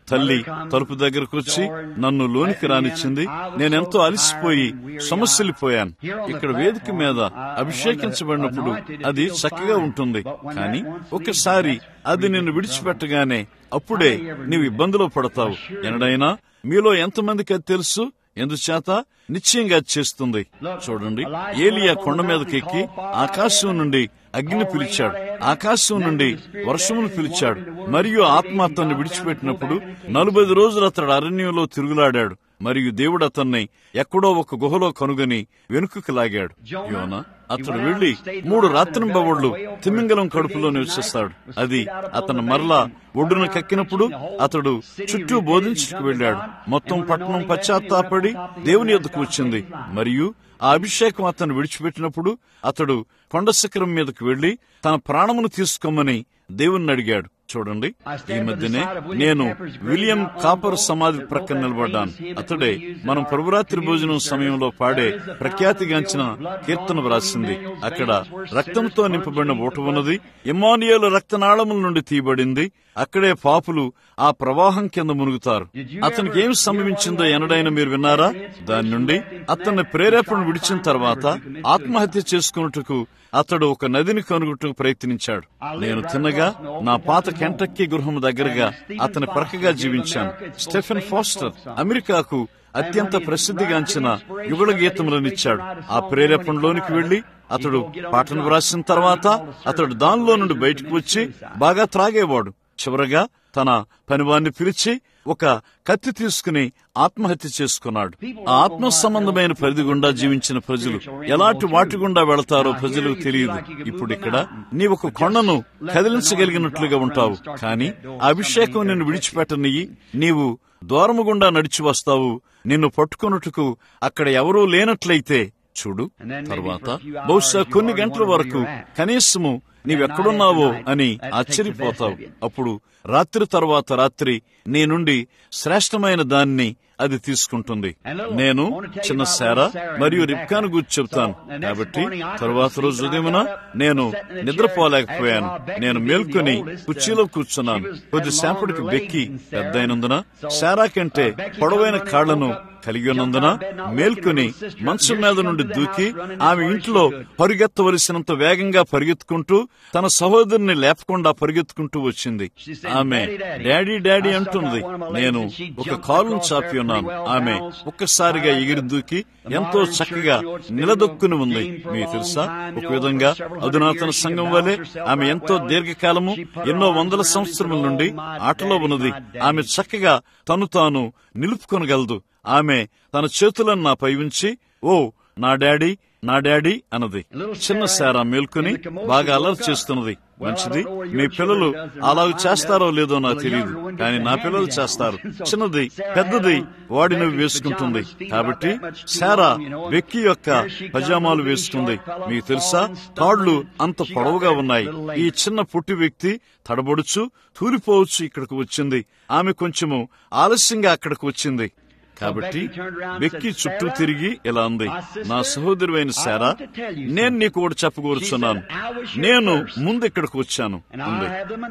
తల్లి తలుపు దగ్గరకు వచ్చి నన్ను లోనికి రానిచ్చింది నేనెంతో అలసిపోయి సమస్యలిపోయాను ఇక్కడ వేదిక మీద అభిషేకించబడినప్పుడు అది చక్కగా ఉంటుంది కానీ ఒకసారి అది నిన్ను విడిచిపెట్టగానే అప్పుడే నీవు ఇబ్బందిలో పడతావు ఎనడైనా మీలో ఎంతమందికి అది తెలుసు ఎందుచేత నిశ్చయంగా చేస్తుంది చూడండి ఏలియా కొండ మీదకి ఎక్కి ఆకాశం నుండి అగ్ని పిలిచాడు ఆకాశం నుండి వర్షమును పిలిచాడు మరియు ఆత్మ అతన్ని విడిచిపెట్టినప్పుడు నలభై రోజులు అతడు అరణ్యంలో తిరుగులాడాడు మరియు దేవుడు అతన్ని ఎక్కడో ఒక గుహలో కనుగొని వెనుకకు లాగాడు యోన అతడు వెళ్లి మూడు రాత్రింబవళ్లు తిమింగలం కడుపులో నివసిస్తాడు అది అతను మరలా ఒడ్డున కక్కినప్పుడు అతడు చుట్టూ బోధించుకు వెళ్ళాడు మొత్తం పట్టణం పశ్చాత్తాపడి దేవుని ఎద్దుకు వచ్చింది మరియు ఆ అభిషేకం అతను విడిచిపెట్టినప్పుడు అతడు కొండ శిఖరం మీదకు వెళ్లి తన ప్రాణమును తీసుకోమని దేవుణ్ణి అడిగాడు చూడండి ఈ మధ్యనే నేను విలియం కాపర్ సమాధి ప్రక్కన నిలబడ్డాను అతడే మనం ప్రభురాత్రి భోజనం సమయంలో పాడే ప్రఖ్యాతిగాంచిన కీర్తన వ్రాసింది అక్కడ రక్తంతో నింపబడిన ఓట ఉన్నది ఇమానియలు రక్తనాళముల నుండి తీయబడింది అక్కడే పాపులు ఆ ప్రవాహం కింద మునుగుతారు అతనికి ఏం సంభవించిందో ఎనడైనా మీరు విన్నారా దాని నుండి అతన్ని ప్రేరేపణ విడిచిన తర్వాత ఆత్మహత్య చేసుకున్నట్టుకు అతడు ఒక నదిని కనుగొట్టుకు ప్రయత్నించాడు నేను తిన్నగా నా పాత కెంటక్కీ గృహం దగ్గరగా అతని ప్రక్కగా జీవించాను స్టెఫెన్ ఫాస్టర్ అమెరికాకు అత్యంత ప్రసిద్ధిగాంచిన యుగళ గీతములనిచ్చాడు ఆ ప్రేరేపణలోనికి వెళ్లి అతడు పాటను వ్రాసిన తర్వాత అతడు దానిలో నుండి బయటకు వచ్చి బాగా త్రాగేవాడు చివరగా తన పనివాన్ని పిలిచి ఒక కత్తి తీసుకుని ఆత్మహత్య చేసుకున్నాడు ఆ ఆత్మ సంబంధమైన పరిధి గుండా జీవించిన ప్రజలు ఎలాంటి వాటి గుండా వెళతారో ప్రజలకు తెలియదు ఇప్పుడు ఇక్కడ నీ ఒక కొండను కదిలించగలిగినట్లుగా ఉంటావు కానీ ఆ అభిషేకం నిన్ను విడిచిపెట్టనియ్యి నీవు ద్వారము గుండా నడిచి వస్తావు నిన్ను పట్టుకొనుటకు అక్కడ ఎవరూ లేనట్లయితే చూడు తర్వాత బహుశా కొన్ని గంటల వరకు కనీసము నీవెక్కడున్నావో అని ఆశ్చర్యపోతావు అప్పుడు రాత్రి తర్వాత రాత్రి నీ నుండి శ్రేష్టమైన దాన్ని అది తీసుకుంటుంది నేను చిన్న శారా మరియు రిప్కాను గురించి చెప్తాను కాబట్టి తరువాత రోజు ఉదయమున నేను నిద్రపోలేకపోయాను నేను మేల్కొని కుర్చీలో కూర్చున్నాను కొద్దిసేపటికి బెక్కి పెద్దయినందున శారా కంటే పొడవైన కాళ్లను కలిగి ఉన్నందున మేల్కొని మంచం మీద నుండి దూకి ఆమె ఇంట్లో పరుగెత్తవలసినంత వేగంగా పరిగెత్తుకుంటూ తన సహోదరుని లేపకుండా పరిగెత్తుకుంటూ వచ్చింది ఆమె డాడీ డాడీ అంటుంది నేను ఒక కాలును చాపి ఉన్నాను ఆమె ఒక్కసారిగా ఎగిరి దూకి ఎంతో చక్కగా నిలదొక్కుని ఉంది మీకు తెలుసా ఒక విధంగా అధునాతన సంఘం వలె ఆమె ఎంతో దీర్ఘకాలము ఎన్నో వందల సంవత్సరముల నుండి ఆటలో ఉన్నది ఆమె చక్కగా తను తాను నిలుపుకొనగలదు ఆమె తన చేతులను నాపై ఉంచి ఓ నా డాడీ నా డాడీ అన్నది చిన్న శారా మేల్కొని బాగా అలర్ చేస్తున్నది మంచిది మీ పిల్లలు అలాగ చేస్తారో లేదో నాకు తెలియదు కానీ నా పిల్లలు చేస్తారు చిన్నది పెద్దది వాడిని వేసుకుంటుంది కాబట్టి శారా వెక్కి యొక్క పజామాలు వేసుకుంది మీకు తెలుసా తాళ్లు అంత పొడవుగా ఉన్నాయి ఈ చిన్న పుట్టి వ్యక్తి తడబడుచు తూలిపోవచ్చు ఇక్కడికి వచ్చింది ఆమె కొంచెము ఆలస్యంగా అక్కడికి వచ్చింది కాబట్టి వెక్కి చుట్టూ తిరిగి ఇలా ఉంది నా సహోదరువైన శారా నేను నీకు ఒకటి చెప్పకూరుచున్నాను నేను ముందు ఇక్కడికి వచ్చాను ఉంది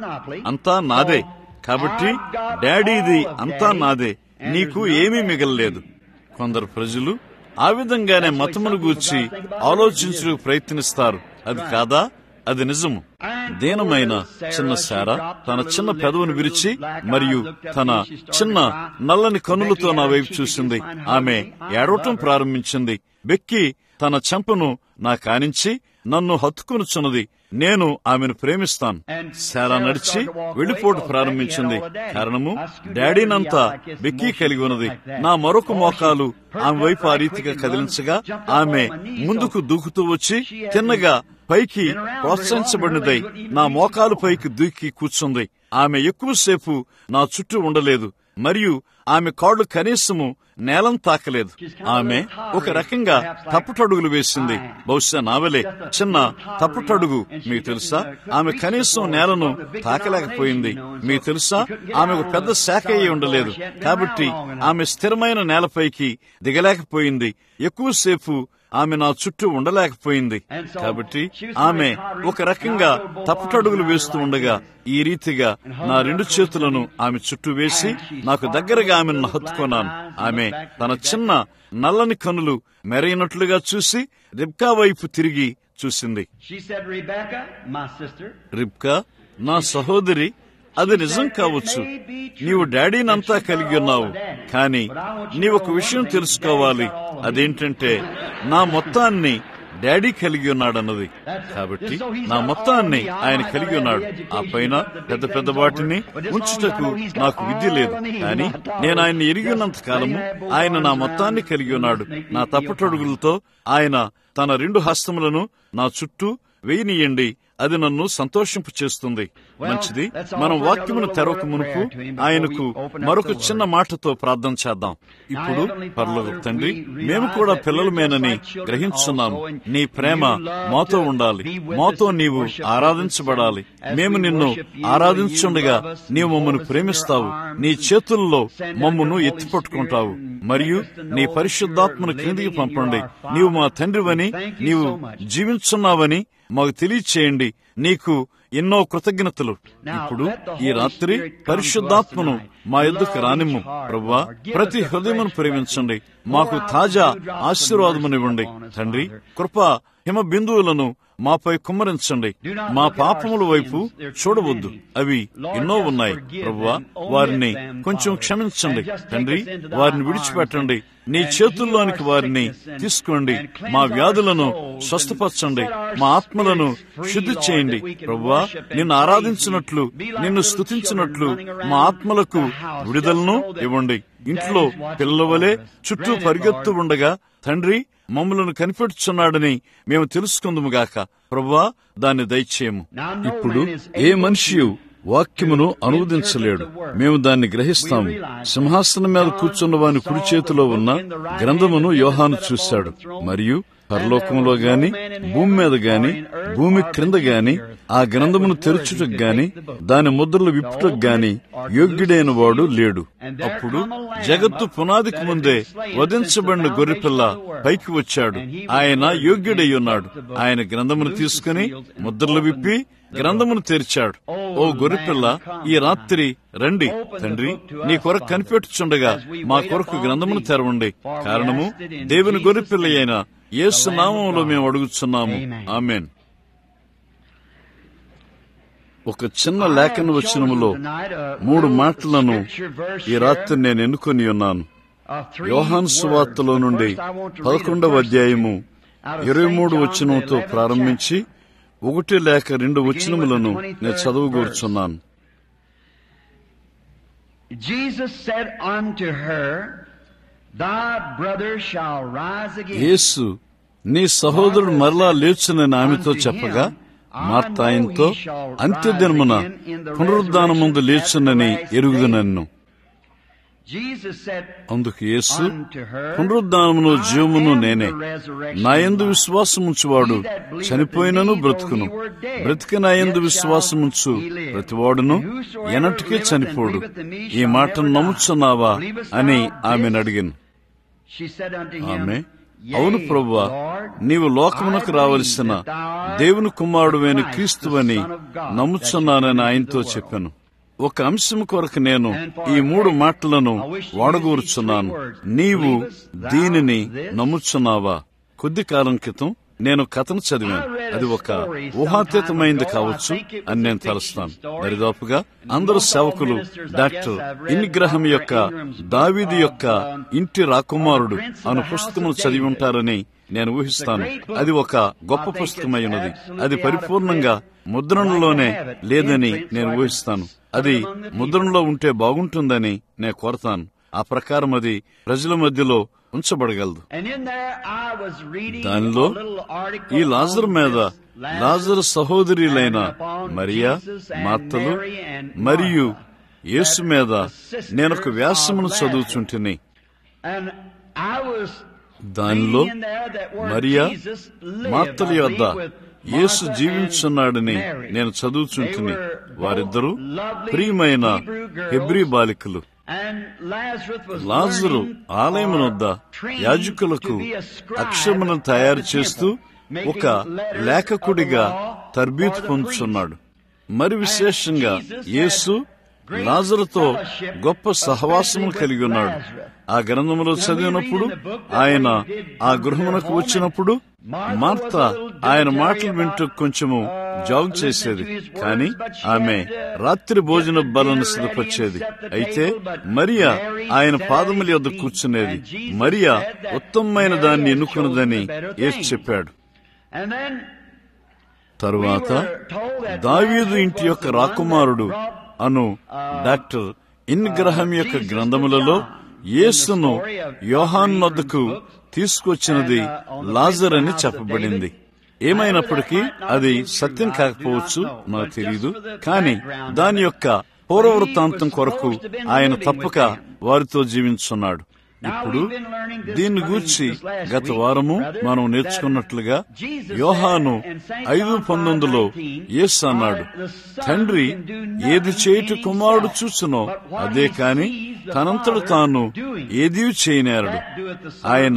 అంతా నాదే కాబట్టి డాడీది అంతా నాదే నీకు ఏమీ మిగలలేదు కొందరు ప్రజలు ఆ విధంగానే మతమును గూర్చి ఆలోచించడానికి ప్రయత్నిస్తారు అది కాదా అది నిజము దీనమైన చిన్న శార తన చిన్న పెదవును విరిచి మరియు తన చిన్న నల్లని కనులతో నా వైపు చూసింది ఆమె ఏడవటం ప్రారంభించింది బెక్కి తన చెంపను నా కానించి నన్ను హత్తుకొనుచున్నది నేను ఆమెను ప్రేమిస్తాను శారా నడిచి వెళ్లిపోటు ప్రారంభించింది కారణము డాడీనంతా బెక్కీ కలిగి ఉన్నది నా మరొక మోకాలు ఆమె వైపు ఆ రీతిగా కదిలించగా ఆమె ముందుకు దూకుతూ వచ్చి తిన్నగా పైకి ప్రోత్సహించబడినదై నా మోకాలు పైకి దూకి కూర్చుంది ఆమె ఎక్కువసేపు నా చుట్టూ ఉండలేదు మరియు ఆమె కాళ్ళు కనీసము నేలం తాకలేదు ఆమె ఒక రకంగా తప్పుటడుగులు వేసింది బహుశా నావలే చిన్న తప్పుటడుగు మీకు తెలుసా ఆమె కనీసం నేలను తాకలేకపోయింది మీకు తెలుసా ఆమె ఒక పెద్ద శాఖ అయి ఉండలేదు కాబట్టి ఆమె స్థిరమైన నేలపైకి దిగలేకపోయింది ఎక్కువసేపు ఆమె నా చుట్టూ ఉండలేకపోయింది కాబట్టి ఆమె ఒక రకంగా తప్పటడుగులు వేస్తూ ఉండగా ఈ రీతిగా నా రెండు చేతులను ఆమె చుట్టూ వేసి నాకు దగ్గరగా ఆమెను హత్తుకున్నాను ఆమె తన చిన్న నల్లని కనులు మెరైనట్లుగా చూసి రిబ్కా వైపు తిరిగి చూసింది రిబ్కా నా సహోదరి అది నిజం కావచ్చు నీవు డాడీనంతా కలిగి ఉన్నావు కానీ నీవు ఒక విషయం తెలుసుకోవాలి అదేంటంటే నా మొత్తాన్ని డాడీ కలిగి ఉన్నాడన్నది కాబట్టి నా మొత్తాన్ని ఆయన కలిగి ఉన్నాడు ఆ పైన పెద్ద పెద్ద వాటిని ఉంచుటకు నాకు విద్య లేదు కానీ నేను ఆయన్ని ఎరిగి ఉన్నంత కాలము ఆయన నా మొత్తాన్ని కలిగి ఉన్నాడు నా తప్పటడుగులతో ఆయన తన రెండు హస్తములను నా చుట్టూ వేయనీయండి అది నన్ను సంతోషింపు చేస్తుంది మంచిది మనం వాక్యమును తెరవక మునుపు ఆయనకు మరొక చిన్న మాటతో ప్రార్థన చేద్దాం ఇప్పుడు పర్లేదు తండ్రి మేము కూడా పిల్లలమేనని గ్రహించున్నాము నీ ప్రేమ మాతో ఉండాలి మాతో నీవు ఆరాధించబడాలి మేము నిన్ను ఆరాధించుండగా నీవు మమ్మను ప్రేమిస్తావు నీ చేతుల్లో మమ్మను ఎత్తిపట్టుకుంటావు మరియు నీ పరిశుద్ధాత్మను క్రిందికి పంపండి నీవు మా తండ్రివని నీవు జీవించున్నావని మాకు తెలియచేయండి నీకు ఎన్నో కృతజ్ఞతలు ఇప్పుడు ఈ రాత్రి పరిశుద్ధాత్మను మా ఎద్దుకు రానిమ్ము ప్రవ్వా ప్రతి హృదయమును ప్రేమించండి మాకు తాజా ఆశీర్వాదమునివ్వండి తండ్రి కృప హిమ బిందువులను మాపై కుమ్మరించండి మా పాపముల వైపు చూడవద్దు అవి ఎన్నో ఉన్నాయి ప్రభువా వారిని కొంచెం క్షమించండి తండ్రి వారిని విడిచిపెట్టండి నీ చేతుల్లోనికి వారిని తీసుకోండి మా వ్యాధులను స్వస్థపరచండి మా ఆత్మలను శుద్ధి చేయండి ప్రభువా నిన్ను ఆరాధించినట్లు నిన్ను స్తుతించినట్లు మా ఆత్మలకు విడుదలను ఇవ్వండి ఇంట్లో పిల్లల వలె చుట్టూ పరిగెత్తు ఉండగా తండ్రి మమ్మలను కనిపెట్టుచున్నాడని మేము తెలుసుకుందుముగాక ప్రభువా దాన్ని దయచేయము ఇప్పుడు ఏ మనిషి వాక్యమును అనువదించలేడు మేము దాన్ని గ్రహిస్తాము సింహాసనం మీద కూర్చున్న వాని కుడి చేతిలో ఉన్న గ్రంథమును యోహాను చూశాడు మరియు పరలోకంలో గాని భూమి మీద గాని భూమి క్రింద గాని ఆ గ్రంథమును తెరచుటకు గాని దాని ముద్రలు విప్పుటకు గాని యోగ్యుడైన వాడు లేడు అప్పుడు జగత్తు పునాదికి ముందే వధించబడిన గొర్రెపిల్ల పైకి వచ్చాడు ఆయన యోగ్యుడై ఉన్నాడు ఆయన గ్రంథమును తీసుకుని ముద్రలు విప్పి గ్రంథమును తెరిచాడు ఓ గొర్రెపిల్ల ఈ రాత్రి రండి తండ్రి నీ కొరకు కనిపెట్టుచుండగా మా కొరకు గ్రంథమును తెరవండి కారణము దేవుని గొర్రెపిల్ల అయిన యేసు నామంలో మేము అడుగుతున్నాము ఆమెన్ ఒక చిన్న లేఖన వచనములో మూడు మాటలను ఈ రాత్రి నేను ఎన్నుకొని ఉన్నాను యోహాన్ సువార్తలో నుండి పదకొండవ అధ్యాయము ఇరవై మూడు వచనంతో ప్రారంభించి ఒకటి లేక రెండు వచనములను నేను చదువుకూర్చున్నాను Jesus said unto her, Thy brother shall rise again. యేసు నీ సహోదరుడు మరలా లేచునని ఆమెతో చెప్పగా మార్త ఆయనతో అంత్యదినమున పునరుద్ధానముందు లేచునని ఎరుగుదునన్ను Jesus said అందుకు యేసు unto her, పునరుద్ధానమును జీవమును I am నేనే the resurrection నా and యందు life. విశ్వాసముంచువాడు చనిపోయినను బ్రతుకును బ్రతికి నా యందు విశ్వాసముంచు ప్రతివాడును ఎనటికీ చనిపోడు ఈ మాటను నమ్ముచున్నావా అని ఆమెను అడిగాను She said unto him, ఆమె Yea, అవును ప్రభువా Lord, నీవు లోకమునకు రావలసిన దేవుని కుమారుడైన క్రీస్తువని నమ్ముచున్నానని ఆయనతో చెప్పాను ఒక అంశం కొరకు నేను ఈ మూడు మాటలను వాడగూరుచున్నాను నీవు దీనిని నమ్ముచున్నావా కొద్ది కాలం క్రితం నేను కథను చదివాను అది ఒక ఊహాతీతమైంది కావచ్చు అని నేను తలుస్తాను దరిదాపుగా అందరు సేవకులు డాక్టర్ ఇన్గ్రహం యొక్క దావీది యొక్క ఇంటి రాకుమారుడు అను పుస్తకమును చదివి ఉంటారని నేను ఊహిస్తాను అది ఒక గొప్ప పుస్తకమై ఉన్నది అది పరిపూర్ణంగా ముద్రణలోనే లేదని నేను ఊహిస్తాను అది ముద్రణలో ఉంటే బాగుంటుందని నేను కోరతాను ఆ ప్రకారం అది ప్రజల మధ్యలో ఉంచబడగలదు And in there I was reading దానిలో a little article ఈ లాజర్ on మీద this Lazarus Lazar సహోదరులైన and upon Mariya Jesus and మార్తలు Mary and మరియు Martha, యేసు that మీద the sisters నేను ఒక వ్యాసమును of Lazarus. చదువుచుంటిని And I was దానిలో reading in there that where Mariya Jesus lived, మార్తలి I వద్ద believe, with Yesu Martha జీవించున్నాడని and Mary. నేను చదువుచుంటిని They were both వారిద్దరూ lovely ప్రియమైన Hebrew girls. హెబ్రీ బాలికలు లాజరు ఆలయమునొద్ద యాజకులకు అక్షరములను తయారు చేస్తూ ఒక లేఖకుడిగా తర్బీతు పొందుతున్నాడు మరి విశేషంగా యేసు లాజరుతో గొప్ప సహవాసము కలిగి ఉన్నాడు ఆ గ్రంథములో చదివినప్పుడు ఆయన ఆ గృహమునకు వచ్చినప్పుడు మార్త ఆయన మాటలు వింటూ కొంచెము జాగ్ చేసేది కానీ ఆమె రాత్రి భోజన బలను సిద్ధపరిచేది అయితే మరియా ఆయన పాదముల యొద్ద కూర్చునేది మరియా ఉత్తమమైన దాన్ని ఎన్నుకున్నదని ఏసు చెప్పాడు తరువాత దావీదు ఇంటి యొక్క రాకుమారుడు అను డాక్టర్ ఇన్ గ్రహం యొక్క గ్రంథములలో యేసును యోహాన్ వద్దకు తీసుకొచ్చినది లాజర్ అని చెప్పబడింది ఏమైనప్పటికీ అది సత్యం కాకపోవచ్చు నాకు తెలియదు కానీ దాని యొక్క పూర్వవృత్తాంతం కొరకు ఆయన తప్పక వారితో జీవించున్నాడు ఇప్పుడు దీన్ని గూర్చి గత వారము మనం నేర్చుకున్నట్లుగా యోహాను ఐదు పంతొమ్మిదిలో యేసు అన్నాడు తండ్రి ఏది చేయుట కుమారుడు చూచునో అదే కాని తనంతడు తాను ఏది చేయనేరడు ఆయన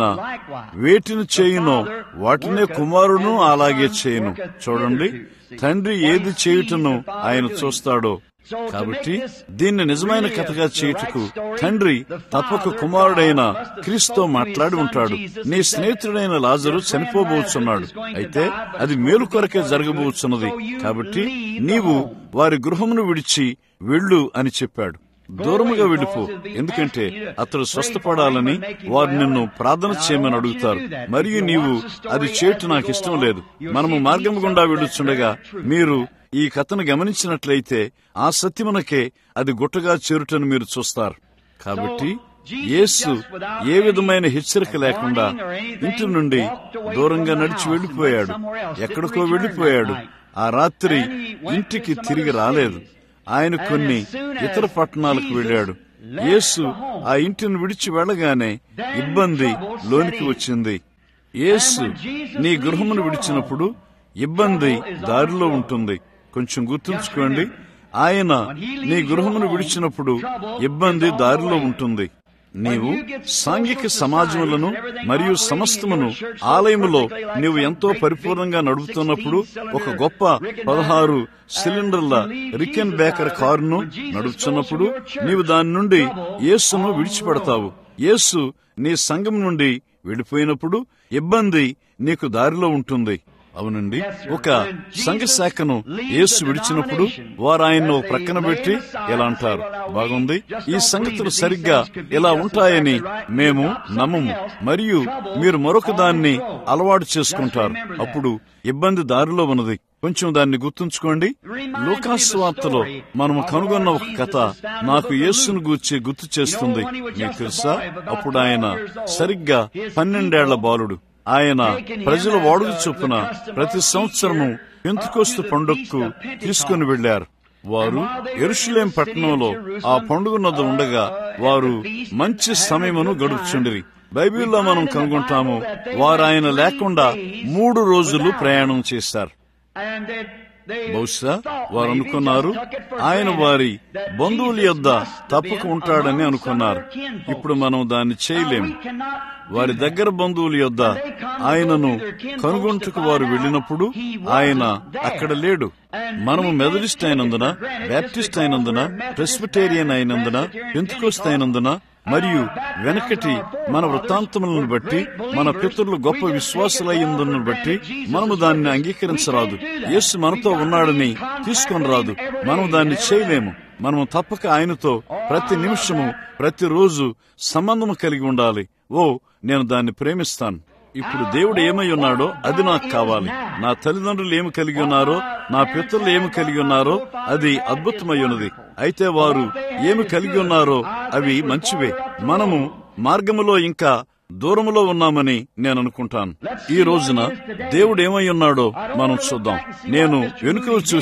వేటిని చేయునో వాటినే కుమారును అలాగే చేయును చూడండి తండ్రి ఏది చేయుటను ఆయన చూస్తాడో కాబట్టి దీన్ని నిజమైన కథగా చేయుటకు తండ్రి తప్పక కుమారుడైన క్రీస్తుతో మాట్లాడి ఉంటాడు నీ స్నేహితుడైన లాజరు చనిపోబోచున్నాడు అయితే అది మేలు కొరకే జరగబోచున్నది కాబట్టి నీవు వారి గృహమును విడిచి వెళ్ళు అని చెప్పాడు దూరముగా వెళ్ళిపో ఎందుకంటే అతడు స్వస్థపడాలని వారు నిన్ను ప్రార్థన చేయమని అడుగుతారు మరియు నీవు అది చేయటం నాకు ఇష్టం లేదు మనము మార్గం గుండా వెళ్ళుచుండగా మీరు ఈ కథను గమనించినట్లయితే ఆ సత్యమునకే అది గుట్టగా చేరుటను మీరు చూస్తారు కాబట్టి యేసు ఏ విధమైన హెచ్చరిక లేకుండా ఇంటి నుండి దూరంగా నడిచి వెళ్లిపోయాడు ఎక్కడికో వెళ్లిపోయాడు ఆ రాత్రి ఇంటికి తిరిగి రాలేదు ఆయన కొన్ని ఇతర పట్టణాలకు వెళ్ళాడు యేసు ఆ ఇంటిని విడిచి వెళ్ళగానే ఇబ్బంది లోనికి వచ్చింది యేసు నీ గృహమును విడిచినప్పుడు ఇబ్బంది దారిలో ఉంటుంది కొంచెం గుర్తుంచుకోండి ఆయన నీ గృహమును విడిచినప్పుడు ఇబ్బంది దారిలో ఉంటుంది నీవు సాంఘిక సమాజములను మరియు సమస్తమును ఆలయములో నీవు ఎంతో పరిపూర్ణంగా నడుపుతున్నప్పుడు ఒక గొప్ప పదహారు సిలిండర్ల రికెన్ బేకర్ కారును నడుపుతున్నప్పుడు నీవు దాని నుండి యేసును విడిచిపెడతావు యేసు నీ సంఘం నుండి వెళ్ళిపోయినప్పుడు ఇబ్బంది నీకు దారిలో ఉంటుంది అవునండి ఒక సంఘ శాఖను యేసు విడిచినప్పుడు వారు ఆయన్ను ప్రక్కన పెట్టి ఇలా అంటారు బాగుంది ఈ సంగతులు సరిగ్గా ఇలా ఉంటాయని మేము నమ్మము మరియు మీరు మరొక దాన్ని అలవాటు చేసుకుంటారు అప్పుడు ఇబ్బంది దారిలో ఉన్నది కొంచెం దాన్ని గుర్తుంచుకోండి లోకాసు వార్తలో మనము కనుగొన్న ఒక కథ నాకు యేసును గూర్చి గుర్తు చేస్తుంది మీకు తెలుసా అప్పుడు ఆయన సరిగ్గా పన్నెండేళ్ల బాలుడు ఆయన ప్రజల వాడుక చొప్పున ప్రతి సంవత్సరము పెంతుకోస్తు పండుగకు తీసుకుని వెళ్లారు వారు ఎరుషులేం పట్టణంలో ఆ పండుగ నొద్ద ఉండగా వారు మంచి సమయమును గడుపుచుండిరి బైబిల్లో మనం కనుగొంటాము వారు ఆయన లేకుండా మూడు రోజులు ప్రయాణం చేశారు బహుశా వారు అనుకున్నారు ఆయన వారి బంధువుల యొద్ద తప్పక ఉంటాడని అనుకున్నారు ఇప్పుడు మనం దాన్ని చేయలేము వారి దగ్గర బంధువుల యొద్ద ఆయనను కనుగొంటుకు వారు వెళ్ళినప్పుడు ఆయన అక్కడ లేడు మనము మెదలిస్ట్ అయినందున బ్యాప్టిస్ట్ అయినందున ప్రెస్బిటేరియన్ అయినందున పెంతుకోస్ట్ అయినందున మరియు వెనకటి మన వృత్తాంతములను బట్టి మన పితరులు గొప్ప విశ్వాసులయ్యిందును బట్టి మనము దాన్ని అంగీకరించరాదు యేసు మనతో ఉన్నాడని తీసుకొని రాదు మనం దాన్ని చేయలేము మనము తప్పక ఆయనతో ప్రతి నిమిషము ప్రతిరోజు సంబంధము కలిగి ఉండాలి ఓ నేను దాన్ని ప్రేమిస్తాను ఇప్పుడు దేవుడు ఏమై ఉన్నాడో అది నాకు కావాలి నా తల్లిదండ్రులు ఏమి కలిగి ఉన్నారో నా పితరులు ఏమి కలిగి ఉన్నారో అది అద్భుతమై ఉన్నది అయితే వారు ఏమి కలిగి ఉన్నారో అవి మంచివే మనము మార్గములో ఇంకా దూరములో ఉన్నామని నేను అనుకుంటాను ఈ రోజున దేవుడు ఏమై ఉన్నాడో మనం చూద్దాం నేను వెనుక చూసి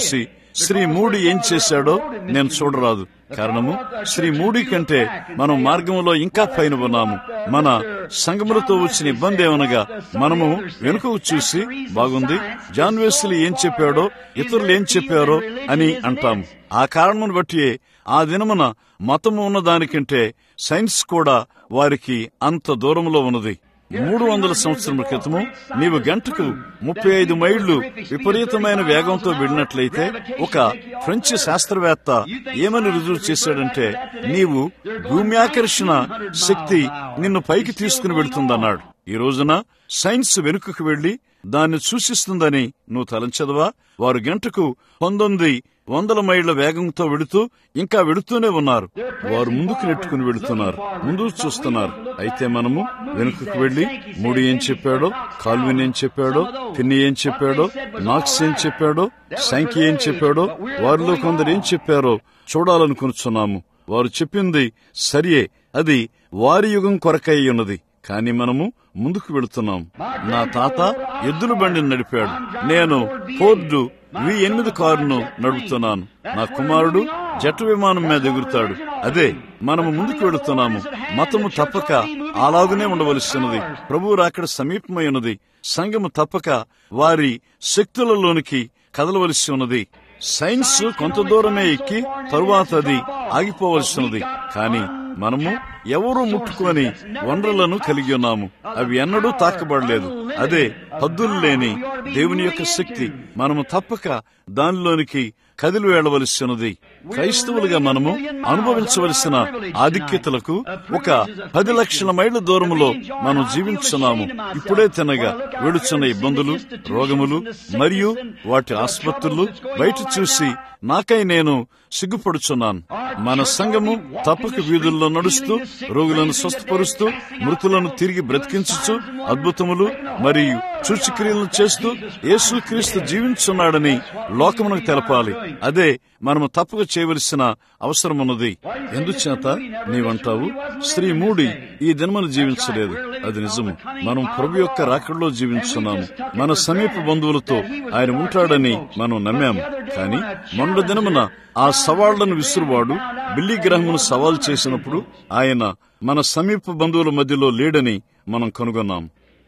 శ్రీ మూడి ఏం చేశాడో నేను చూడరాదు కారణము శ్రీ మూడి కంటే మనం మార్గంలో ఇంకా పైన ఉన్నాము మన సంగములతో వచ్చిన ఇబ్బంది ఏమనగా మనము వెనుకకు చూసి బాగుంది జాన్ వెస్లీ ఏం చెప్పాడో ఇతరులు ఏం చెప్పారో అని అంటాము ఆ కారణమును బట్టి ఆ దినమున మతము ఉన్న దానికంటే సైన్స్ కూడా వారికి అంత దూరంలో ఉన్నది మూడు వందల సంవత్సరముల క్రితము నీవు గంటకు ముప్పై ఐదు మైళ్లు విపరీతమైన వేగంతో వెళ్ళినట్లయితే ఒక ఫ్రెంచ్ శాస్త్రవేత్త ఏమని రుజువు చేశాడంటే నీవు భూమ్యాకర్షణ శక్తి నిన్ను పైకి తీసుకుని వెళుతుందన్నాడు ఈ రోజున సైన్స్ వెనుకకు వెళ్లి దాన్ని సూచిస్తుందని నువ్వు తలంచదవా వారు గంటకు పంతొమ్మిది వందల మైళ్ల వేగంతో వెళుతూ ఇంకా వెళుతూనే ఉన్నారు వారు ముందుకు నెట్టుకుని వెళుతున్నారు ముందు చూస్తున్నారు అయితే మనము వెనుకకు వెళ్లి మూడి ఏం చెప్పాడో కాల్విన్ ఏం చెప్పాడో పిన్ని ఏం చెప్పాడో నాక్స్ ఏం చెప్పాడో సంఖ్య ఏం చెప్పాడో వారిలో కొందరు ఏం చెప్పారో చూడాలనుకున్నాము వారు చెప్పింది సరియే అది వారి యుగం కొరకై ఉన్నది కానీ మనము ముందుకు వెళుతున్నాం నా తాత ఎద్దుల బండిని నడిపాడు నేను ఫోర్డు వి ఎనిమిది కారును నడుపుతున్నాను నా కుమారుడు జెట్ విమానం మీద ఎగురుతాడు అదే మనము ముందుకు వెళుతున్నాము మతము తప్పక అలాగునే ఉండవలసినది ప్రభువు రాకడ సమీపమై ఉన్నది సంఘము తప్పక వారి శక్తులలోనికి కదలవలసి ఉన్నది సైన్స్ కొంత దూరమే ఎక్కి తరువాత అది ఆగిపోవలసినది కానీ మనము ఎవరూ ముట్టుకొని వనరులను కలిగి ఉన్నాము అవి ఎన్నడూ తాకబడలేదు అదే హద్దులు లేని దేవుని యొక్క శక్తి మనము తప్పక దానిలోనికి కదిలి వేయవలసినది క్రైస్తవులుగా మనము అనుభవించవలసిన ఆధిక్యతలకు ఒక పది లక్షల మైళ్ళ దూరములో మనం జీవించున్నాము ఇప్పుడే తినగా వెడుచున్న ఇబ్బందులు రోగములు మరియు వాటి ఆసుపత్రులు బయట చూసి నాకై నేను సిగ్గుపడుచున్నాను మన సంఘము తప్పక వీధుల్లో నడుస్తూ రోగులను స్వస్థపరుస్తూ మృతులను తిరిగి బ్రతికించుచు అద్భుతములు మరియు సూచక్రియలను చేస్తూ యేసుక్రీస్తు జీవించున్నాడని లోకమునకు తెలపాలి అదే మనము తప్పక చేయవలసిన అవసరం ఉన్నది ఎందుచేత నీవంటావు స్త్రీ మూడి ఈ దినమును జీవించలేదు అది నిజము మనం ప్రభు యొక్క రాకడలో జీవించున్నాము మన సమీప బంధువులతో ఆయన ఉంటాడని మనం నమ్మాము కానీ మొన్న దినమున ఆ సవాళ్లను విసురువాడు బిల్లి గ్రహమును సవాల్ చేసినప్పుడు ఆయన మన సమీప బంధువుల మధ్యలో లేడని మనం కనుగొన్నాం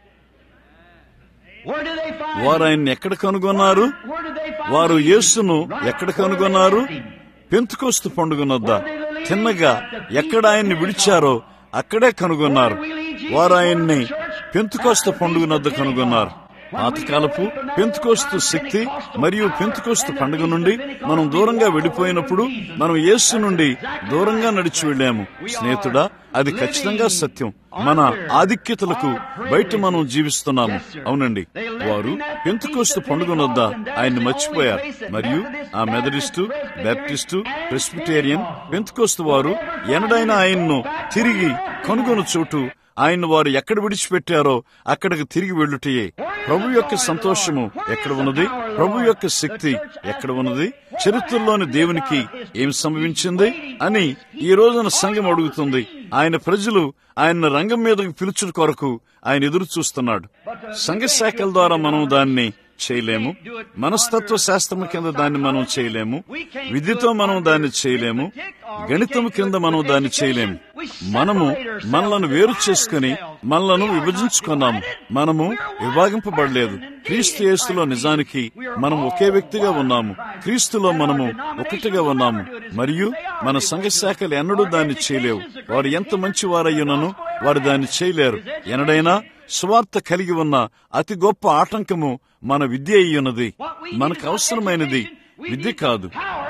Where did they find వారు ఆయన్ని ఎక్కడ కనుగొన్నారు Where did they find వారు him? యేసును ఎక్కడ కనుగొన్నారు పెంతుకోస్తు పండుగనొద్ద తిన్నగా ఎక్కడ ఆయన్ని విడిచారో అక్కడే కనుగొన్నారు వారు ఆయన్ని పెంతుకోస్త పండుగనొద్ద కనుగొన్నారు పాతకాలపు పెంతుకోస్తు శక్తి మరియు పెంతుకోస్తు పండుగ నుండి మనం దూరంగా వెళ్ళిపోయినప్పుడు మనం యేసు నుండి దూరంగా నడిచి వెళ్ళాము స్నేహితుడా అది ఖచ్చితంగా సత్యం మన ఆధిక్యతలకు బయట మనం జీవిస్తున్నాము అవునండి వారు పెంతుకోస్తు పండుగనొద్ద ఆయన్ని మర్చిపోయారు మరియు ఆ మెథడిస్టు బ్యాప్టిస్టు ప్రెస్బిటేరియన్ పెంతుకోస్తు వారు ఎనడైనా ఆయన్ను తిరిగి కనుగొను చోటు ఆయన వారు ఎక్కడ విడిచిపెట్టారో అక్కడికి తిరిగి వెళ్ళుటయే ప్రభు యొక్క సంతోషము ఎక్కడ ఉన్నది ప్రభు యొక్క శక్తి ఎక్కడ ఉన్నది చరిత్రలోని దేవునికి ఏం సంభవించింది అని ఈ రోజున సంఘం అడుగుతుంది ఆయన ప్రజలు ఆయన రంగం మీదకి పిలుచుట కొరకు ఆయన ఎదురు చూస్తున్నాడు సంఘ శాఖల ద్వారా మనం దాన్ని చేయలేము మనస్తత్వ శాస్త్రం కింద దాన్ని మనం చేయలేము విద్యతో మనం దాన్ని చేయలేము గణితం కింద మనం దాన్ని చేయలేము మనము మనలను వేరు చేసుకుని మనలను విభజించుకున్నాము మనము విభాగింపబడలేదు క్రీస్తు యేసులో నిజానికి మనం ఒకే వ్యక్తిగా ఉన్నాము క్రీస్తులో మనము ఒకటిగా ఉన్నాము మరియు మన సంఘ శాఖలు ఎన్నడూ దాన్ని చేయలేవు వారు ఎంత మంచి వారయ్యునను వారు దాన్ని చేయలేరు ఎనడైనా స్వార్థ కలిగి ఉన్న అతి గొప్ప ఆటంకము మన విద్య అయ్యున్నది మనకు అవసరమైనది విద్య కాదు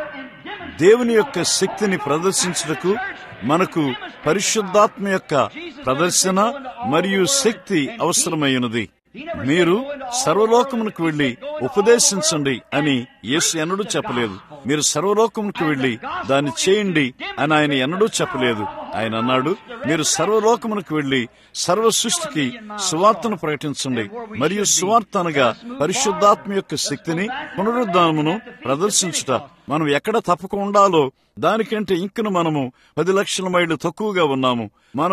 దేవుని యొక్క శక్తిని ప్రదర్శించుటకు మనకు పరిశుద్ధాత్మ యొక్క ప్రదర్శన మరియు శక్తి అవసరమైనది మీరు సర్వలోకమునకు వెళ్లి ఉపదేశించండి అని యేసు ఎన్నడూ చెప్పలేదు మీరు సర్వలోకమునకు వెళ్లి దాన్ని చేయండి అని ఆయన ఎన్నడూ చెప్పలేదు ఆయన అన్నాడు మీరు సర్వలోకమునకు వెళ్లి సర్వ సృష్టికి సువార్తను ప్రకటించండి మరియు సువార్త అనగా పరిశుద్ధాత్మ యొక్క శక్తిని పునరుద్ధానమును ప్రదర్శించుట మనం ఎక్కడ తప్పక ఉండాలో దానికంటే ఇంకను మనము పది లక్షల మైళ్ళు తక్కువగా ఉన్నాము మనము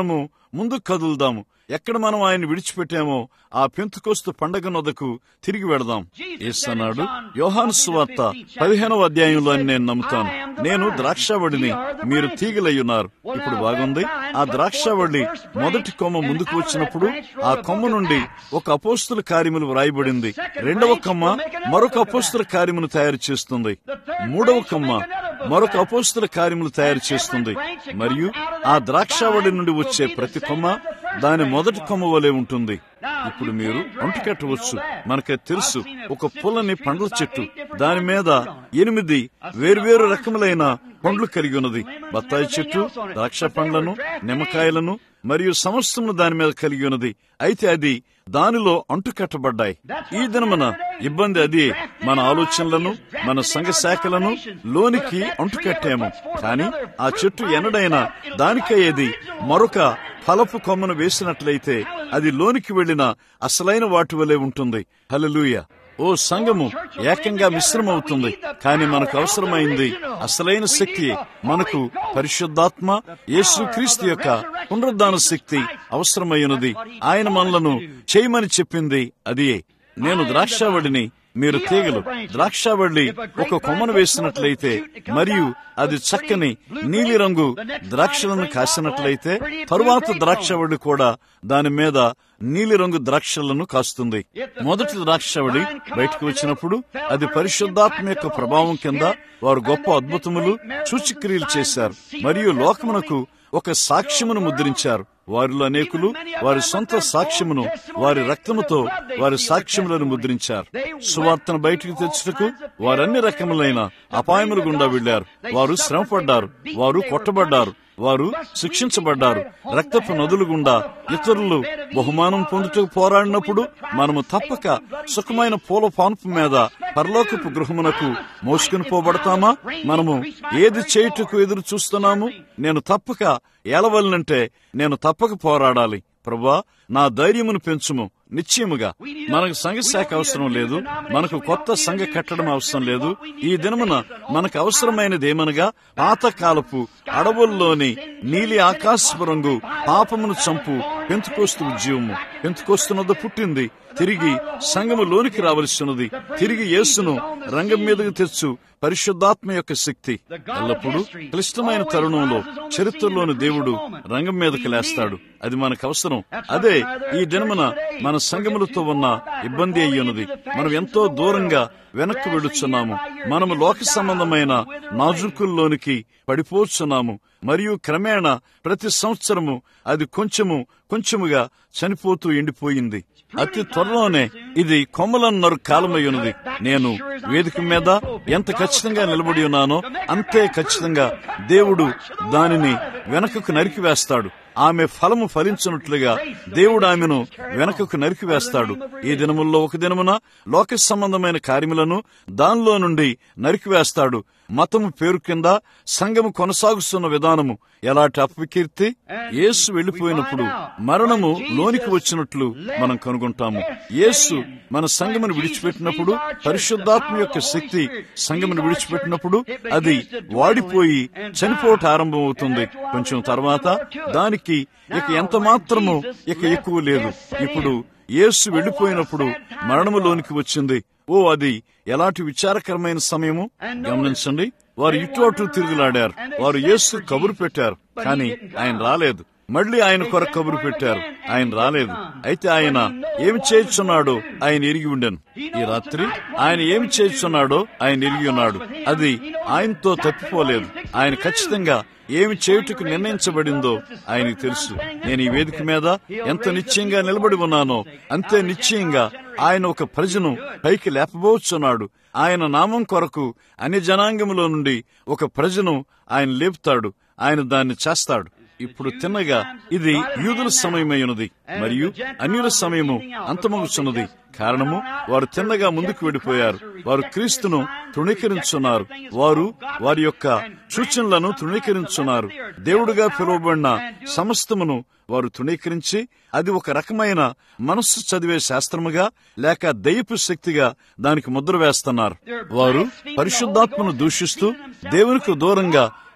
ముందుకు కదులుదాము ఎక్కడ మనం ఆయన విడిచిపెట్టామో ఆ పెంతుకోస్తు పండగ నొదకు తిరిగి వెళదాం అన్నాడు యోహాను సువార్త పదిహేనవ అధ్యాయంలో అని నేను నమ్ముతాను నేను ద్రాక్షావళిని మీరు తీగలయ్యున్నారు ఇప్పుడు బాగుంది ఆ ద్రాక్షావళి మొదటి కొమ్మ ముందుకు వచ్చినప్పుడు ఆ కొమ్మ నుండి ఒక అపోస్తుల కార్యములు వ్రాయబడింది రెండవ కొమ్మ మరొక అపోస్తుల కార్యమును తయారు చేస్తుంది మూడవ కొమ్మ మరొక అపోస్తుల కార్యములు తయారు చేస్తుంది మరియు ఆ ద్రాక్షావళి నుండి వచ్చే ప్రతి కొమ్మ దాని మొదటి కొమ్మ వలె ఉంటుంది ఇప్పుడు మీరు ఒంటి కట్టవచ్చు మనకి తెలుసు ఒక పుల్లని పండ్ల చెట్టు దాని మీద ఎనిమిది వేర్వేరు రకములైన పండ్లు కలిగి ఉన్నది బత్తాయి చెట్టు ద్రాక్ష పండ్లను నిమ్మకాయలను మరియు సమస్తమును దాని మీద కలిగి ఉన్నది అయితే అది దానిలో అంటుకట్టబడ్డాయి ఈ దినమున ఇబ్బంది అది మన ఆలోచనలను మన సంఘ శాఖలను లోనికి అంటుకట్టాము కానీ ఆ చెట్టు ఎన్నడైనా దానికయ్యేది మరొక ఫలపు కొమ్మను వేసినట్లయితే అది లోనికి వెళ్లిన అసలైన వాటి వలె ఉంటుంది హలలుయ ఓ సంఘము ఏకంగా మిశ్రమవుతుంది కానీ మనకు అవసరమైంది అసలైన శక్తి మనకు పరిశుద్ధాత్మ యేసు క్రీస్తు యొక్క పునరుద్ధాన శక్తి అవసరమైనది ఆయన మనలను చేయమని చెప్పింది అదియే నేను ద్రాక్షావళిని మీరు తీగలు ద్రాక్షావళి ఒక కొమ్మను వేసినట్లయితే మరియు అది చక్కని నీలిరంగు ద్రాక్షలను కాసినట్లయితే తరువాత ద్రాక్షవళి కూడా దాని మీద నీలిరంగు ద్రాక్షలను కాస్తుంది మొదటి ద్రాక్షవళి బయటకు వచ్చినప్పుడు అది పరిశుద్ధాత్మ యొక్క ప్రభావం కింద వారు గొప్ప అద్భుతములు సూచిక్రియలు చేశారు మరియు లోకమునకు ఒక సాక్ష్యమును ముద్రించారు వారిలో అనేకులు వారి సొంత సాక్ష్యమును వారి రక్తముతో వారి సాక్ష్యములను ముద్రించారు సువార్తను బయటికి తెచ్చుటకు వారన్ని రకములైన అపాయములు గుండా వెళ్లారు వారు శ్రమపడ్డారు వారు కొట్టబడ్డారు వారు శిక్షించబడ్డారు రక్తపు నదులు గుండా ఇతరులు బహుమానం పొందుటకు పోరాడినప్పుడు మనము తప్పక సుఖమైన పూల పాన్పు మీద పరలోకపు గృహమునకు మోసుకుని పోబడతామా మనము ఏది చేయుటకు ఎదురు చూస్తున్నాము నేను తప్పక ఏలవలనంటే నేను తప్పక పోరాడాలి ప్రభా నా ధైర్యమును పెంచుము నిశ్చయముగా మనకు సంఘ శాఖ అవసరం లేదు మనకు కొత్త సంఘ కట్టడం అవసరం లేదు ఈ దినమున మనకు అవసరమైనదేమనగా పాతకాలపు అడవుల్లోని నీలి ఆకాశపు రంగు పాపమును చంపు పెంతుకోస్తు ఉద్యమము పెంతుకోస్తున్నది పుట్టింది తిరిగి సంఘము లోనికి రావలసినది తిరిగి యేసును రంగం మీదకు తెచ్చు పరిశుద్ధాత్మ యొక్క శక్తి ఎల్లప్పుడూ క్లిష్టమైన తరుణంలో చరిత్రలోని దేవుడు రంగం మీదకి లేస్తాడు అది మనకు అవసరం అదే ఈ దినమున మన సంఘములతో ఉన్న ఇబ్బంది అయ్యున్నది మనం ఎంతో దూరంగా వెనక్కి వెళుచున్నాము మనము లోక సంబంధమైన నాజుకుల్లోనికి పడిపోతున్నాము మరియు క్రమేణా ప్రతి సంవత్సరము అది కొంచెము కొంచెముగా చనిపోతూ ఎండిపోయింది అతి త్వరలోనే ఇది కొమ్మలన్నరు కాలమై ఉన్నది నేను వేదిక మీద ఎంత ఖచ్చితంగా నిలబడి ఉన్నానో అంతే ఖచ్చితంగా దేవుడు దానిని వెనకకు నరికివేస్తాడు ఆమె ఫలము ఫలించినట్లుగా దేవుడు ఆమెను వెనకకు నరికివేస్తాడు ఈ దినముల్లో ఒక దినమున లోక సంబంధమైన కార్యములను దానిలో నుండి నరికివేస్తాడు మతము పేరు కింద సంఘము కొనసాగుతున్న విధానము ఎలాంటి అపకీర్తి యేసు వెళ్లిపోయినప్పుడు మరణము లోనికి వచ్చినట్లు మనం కనుగొంటాము యేసు మన సంఘమును విడిచిపెట్టినప్పుడు పరిశుద్ధాత్మ యొక్క శక్తి సంఘమును విడిచిపెట్టినప్పుడు అది వాడిపోయి చనిపోవట ఆరంభమవుతుంది కొంచెం తర్వాత దానికి ఇక ఎంత మాత్రము ఇక ఎక్కువ లేదు ఇప్పుడు యేసు వెళ్లిపోయినప్పుడు మరణములోనికి వచ్చింది ఓ అది ఎలాంటి విచారకరమైన సమయము గమనించండి వారు ఇటు అటు తిరుగులాడారు వారు యేసు కబురు పెట్టారు కానీ ఆయన రాలేదు మళ్లీ ఆయన కొర కబురు పెట్టారు ఆయన రాలేదు అయితే ఆయన ఏమి చేయుచున్నాడో ఆయన ఎరిగి ఉండెను ఈ రాత్రి ఆయన ఏమి చేయుచున్నాడో ఆయన ఎరిగి ఉన్నాడు అది ఆయనతో తప్పిపోలేదు ఆయన ఖచ్చితంగా ఏమి చేయుటకు నిర్ణయించబడిందో ఆయనకు తెలుసు నేను ఈ వేదిక మీద ఎంత నిశ్చయంగా నిలబడి ఉన్నానో అంతే నిశ్చయంగా ఆయన ఒక ప్రజను పైకి లేపబోచున్నాడు ఆయన నామం కొరకు అన్ని జనాంగములో నుండి ఒక ప్రజను ఆయన లేపుతాడు ఆయన దాన్ని చేస్తాడు ఇప్పుడు తిన్నగా ఇది యూదుల సమయమైనది మరియు అన్యుల సమయము అంతమగుచున్నది కారణము వారు తిన్నగా ముందుకు వెడిపోయారు వారు క్రీస్తును తృణీకరించున్నారు వారు వారి యొక్క సూచనలను తృణీకరించున్నారు దేవుడుగా పిలువబడిన సమస్తమును వారు తృణీకరించి అది ఒక రకమైన మనస్సు చదివే శాస్త్రముగా లేక దయ్యపు శక్తిగా దానికి ముద్ర వేస్తున్నారు వారు పరిశుద్ధాత్మను దూషిస్తూ దేవునికి దూరంగా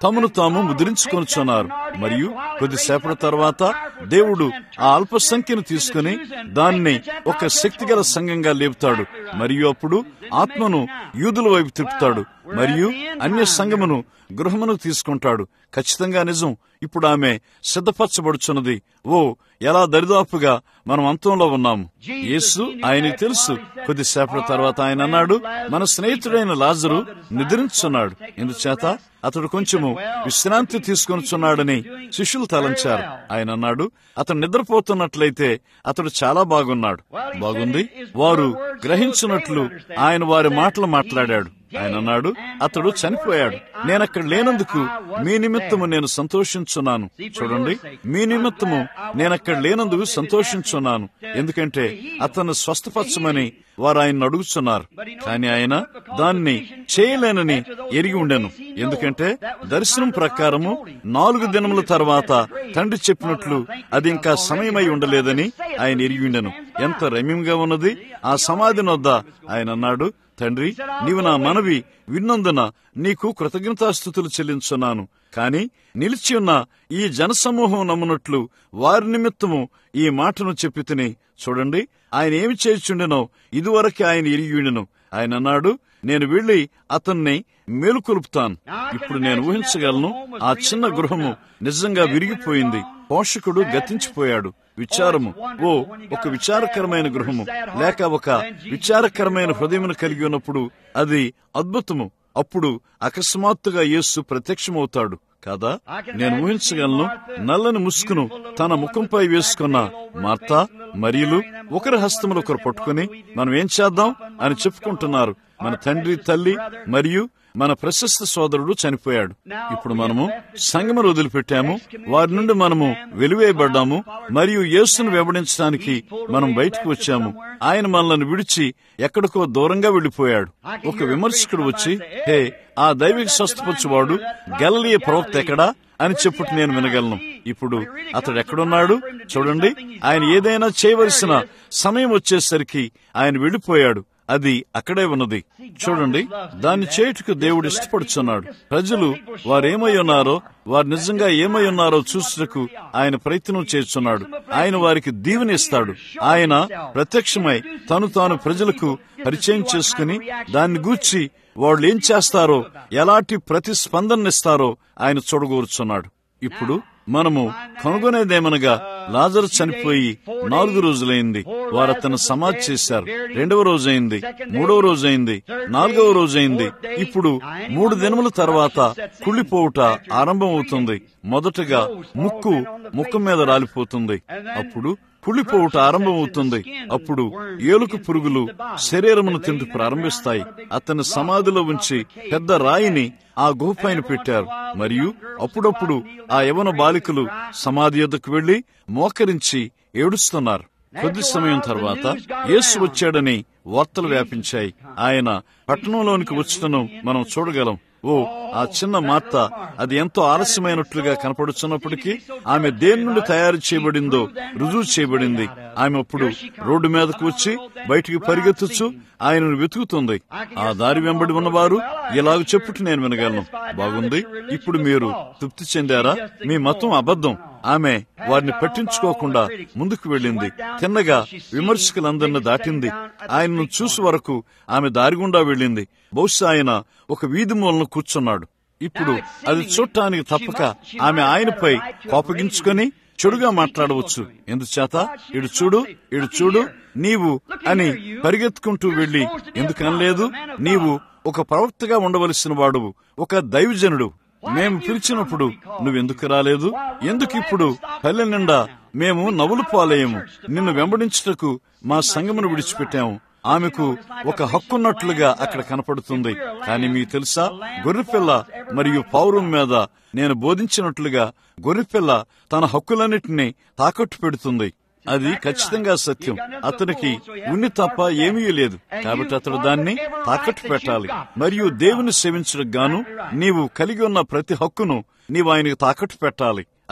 తమను తాము ముద్రించుకొనుచున్నారు మరియు కొద్దిసేపటి తర్వాత దేవుడు ఆ అల్ప సంఖ్యను తీసుకుని దాన్ని ఒక శక్తిగల సంఘంగా లేపుతాడు మరియు అప్పుడు ఆత్మను యూదుల వైపు తిప్పుతాడు మరియు అన్య సంఘమును గృహమును తీసుకుంటాడు ఖచ్చితంగా నిజం ఇప్పుడు ఆమె సిద్ధపరచబడుచున్నది ఓ ఎలా దరిదాపుగా మనం అంతంలో ఉన్నాము యేసు ఆయనకి తెలుసు కొద్దిసేపటి తర్వాత ఆయన అన్నాడు మన స్నేహితుడైన లాజరు నిద్రించున్నాడు ఎందుచేత అతడు కొంచెము విశ్రాంతి తీసుకొనిచున్నాడని శిష్యులు తలంచారు ఆయన అన్నాడు అతడు నిద్రపోతున్నట్లయితే అతడు చాలా బాగున్నాడు బాగుంది వారు గ్రహించినట్లు ఆయన వారి మాటలు మాట్లాడాడు ఆయన అన్నాడు అతడు చనిపోయాడు నేనక్కడ లేనందుకు మీ నిమిత్తము నేను సంతోషించున్నాను చూడండి మీ నిమిత్తము నేనక్కడ లేనందుకు సంతోషించున్నాను ఎందుకంటే అతను స్వస్థపరచమని వారు ఆయన అడుగుతున్నారు కానీ ఆయన దాన్ని చేయలేనని ఎరిగి ఉండెను ఎందుకంటే దర్శనం ప్రకారము నాలుగు దినముల తర్వాత తండ్రి చెప్పినట్లు అది ఇంకా సమయమై ఉండలేదని ఆయన ఎరిగి ఉండెను ఎంత రమ్యంగా ఉన్నది ఆ సమాధి నొద్ద ఆయన అన్నాడు తండ్రి నీవు నా మనవి విన్నందున నీకు కృతజ్ఞతాస్థుతులు చెల్లించున్నాను కాని నిలిచి ఉన్న ఈ జనసమూహం నమ్మునట్లు వారి నిమిత్తము ఈ మాటను చెప్పి తిని చూడండి ఆయన ఏమి చేయుచుండెనో ఇదివరకు ఆయన ఎరిగియుండెను ఆయన అన్నాడు నేను వెళ్లి అతన్ని మేలుకొలుపుతాను ఇప్పుడు నేను ఊహించగలను ఆ చిన్న గృహము నిజంగా విరిగిపోయింది పోషకుడు గతించిపోయాడు విచారము ఓ ఒక విచారకరమైన గృహము లేక ఒక విచారకరమైన హృదయమును కలిగి ఉన్నప్పుడు అది అద్భుతము అప్పుడు అకస్మాత్తుగా యేసు ప్రత్యక్షమవుతాడు కాదా నేను ఊహించగలను నల్లని ముసుగును తన ముఖంపై వేసుకున్న మార్త మరియులు ఒకరి హస్తములు ఒకరు పట్టుకుని మనం ఏం చేద్దాం అని చెప్పుకుంటున్నారు మన తండ్రి తల్లి మరియు మన ప్రశస్త సోదరుడు చనిపోయాడు ఇప్పుడు మనము సంగమను వదిలిపెట్టాము వారి నుండి మనము వెలివేయబడ్డాము మరియు యేసును వెంబడించడానికి మనం బయటకు వచ్చాము ఆయన మనల్ని విడిచి ఎక్కడికో దూరంగా వెళ్లిపోయాడు ఒక విమర్శకుడు వచ్చి హే ఆ దైవిక స్వస్థపరచువాడు గలలియ ప్రవక్త ఎక్కడా అని చెప్పుట నేను వినగలను ఇప్పుడు అతడు ఎక్కడున్నాడు చూడండి ఆయన ఏదైనా చేయవలసిన సమయం వచ్చేసరికి ఆయన వెళ్లిపోయాడు అది అక్కడే ఉన్నది చూడండి దాన్ని చేయుటకు దేవుడు ఇష్టపడుచున్నాడు ప్రజలు వారేమై ఉన్నారో వారు నిజంగా ఏమై ఉన్నారో చూసుటకు ఆయన ప్రయత్నం చేస్తున్నాడు ఆయన వారికి దీవెనిస్తాడు ఆయన ప్రత్యక్షమై తను తాను ప్రజలకు పరిచయం చేసుకుని దాన్ని గూర్చి వాళ్ళు ఏం చేస్తారో ఎలాంటి ప్రతిస్పందననిస్తారో ఆయన చూడగోరుచున్నాడు ఇప్పుడు మనము కనుగొనేదేమనగా లాజర్ చనిపోయి నాలుగు రోజులైంది వారు అతను సమాధి చేశారు రెండవ రోజైంది మూడవ రోజైంది నాలుగవ రోజైంది ఇప్పుడు మూడు దినముల తర్వాత కుళ్ళిపోవుట ఆరంభం అవుతుంది మొదటగా ముక్కు ముఖం మీద రాలిపోతుంది అప్పుడు కుళ్ళిపోవుట ఆరంభమవుతుంది అప్పుడు ఏలుకు పురుగులు శరీరమును తింటూ ప్రారంభిస్తాయి అతని సమాధిలో ఉంచి పెద్ద రాయిని ఆ గుహపైన పెట్టారు మరియు అప్పుడప్పుడు ఆ యవన బాలికలు సమాధి యొద్దకు వెళ్లి మోకరించి ఏడుస్తున్నారు కొద్ది సమయం తర్వాత యేసు వచ్చాడని వార్తలు వ్యాపించాయి ఆయన పట్టణంలోనికి వచ్చటను మనం చూడగలం ఓ ఆ చిన్న మార్త అది ఎంతో ఆలస్యమైనట్లుగా కనపడుచున్నప్పటికీ ఆమె దేని నుండి తయారు చేయబడిందో రుజువు చేయబడింది ఆమె అప్పుడు రోడ్డు మీదకు వచ్చి బయటికి పరిగెత్తుచు ఆయనను వెతుకుతుంది ఆ దారి వెంబడి ఉన్నవారు ఇలాగ చెప్పుట నేను వినగలను బాగుంది ఇప్పుడు మీరు తృప్తి చెందారా మీ మతం అబద్ధం ఆమె వారిని పట్టించుకోకుండా ముందుకు వెళ్ళింది తిన్నగా విమర్శకులందరిని దాటింది ఆయనను చూసి వరకు ఆమె దారిగుండా వెళ్ళింది బహుశా ఆయన ఒక వీధి మూలను కూర్చున్నాడు ఇప్పుడు అది చూడటానికి తప్పక ఆమె ఆయనపై కోపగించుకొని చెడుగా మాట్లాడవచ్చు ఎందుచేత ఇడు చూడు ఇడు చూడు నీవు అని పరిగెత్తుకుంటూ వెళ్లి ఎందుకనలేదు నీవు ఒక ప్రవక్తగా ఉండవలసిన వాడువు ఒక దైవజనుడు మేము పిలిచినప్పుడు నువ్వెందుకు రాలేదు ఎందుకు ఇప్పుడు పల్లె నిండా మేము నవ్వులు పాలేయము నిన్ను వెంబడించుటకు మా సంగమును విడిచిపెట్టాము ఆమెకు ఒక హక్కున్నట్లుగా అక్కడ కనపడుతుంది కానీ మీకు తెలుసా గొర్రెపిల్ల మరియు పౌరం మీద నేను బోధించినట్లుగా గొర్రెపిల్ల తన హక్కులన్నిటినీ తాకట్టు పెడుతుంది అది ఖచ్చితంగా సత్యం అతనికి ఉన్ని తప్ప ఏమీ లేదు కాబట్టి అతడు దాన్ని తాకట్టు పెట్టాలి మరియు దేవుని సేవించడానికి గాను నీవు కలిగి ఉన్న ప్రతి హక్కును నీవు ఆయనకు తాకట్టు పెట్టాలి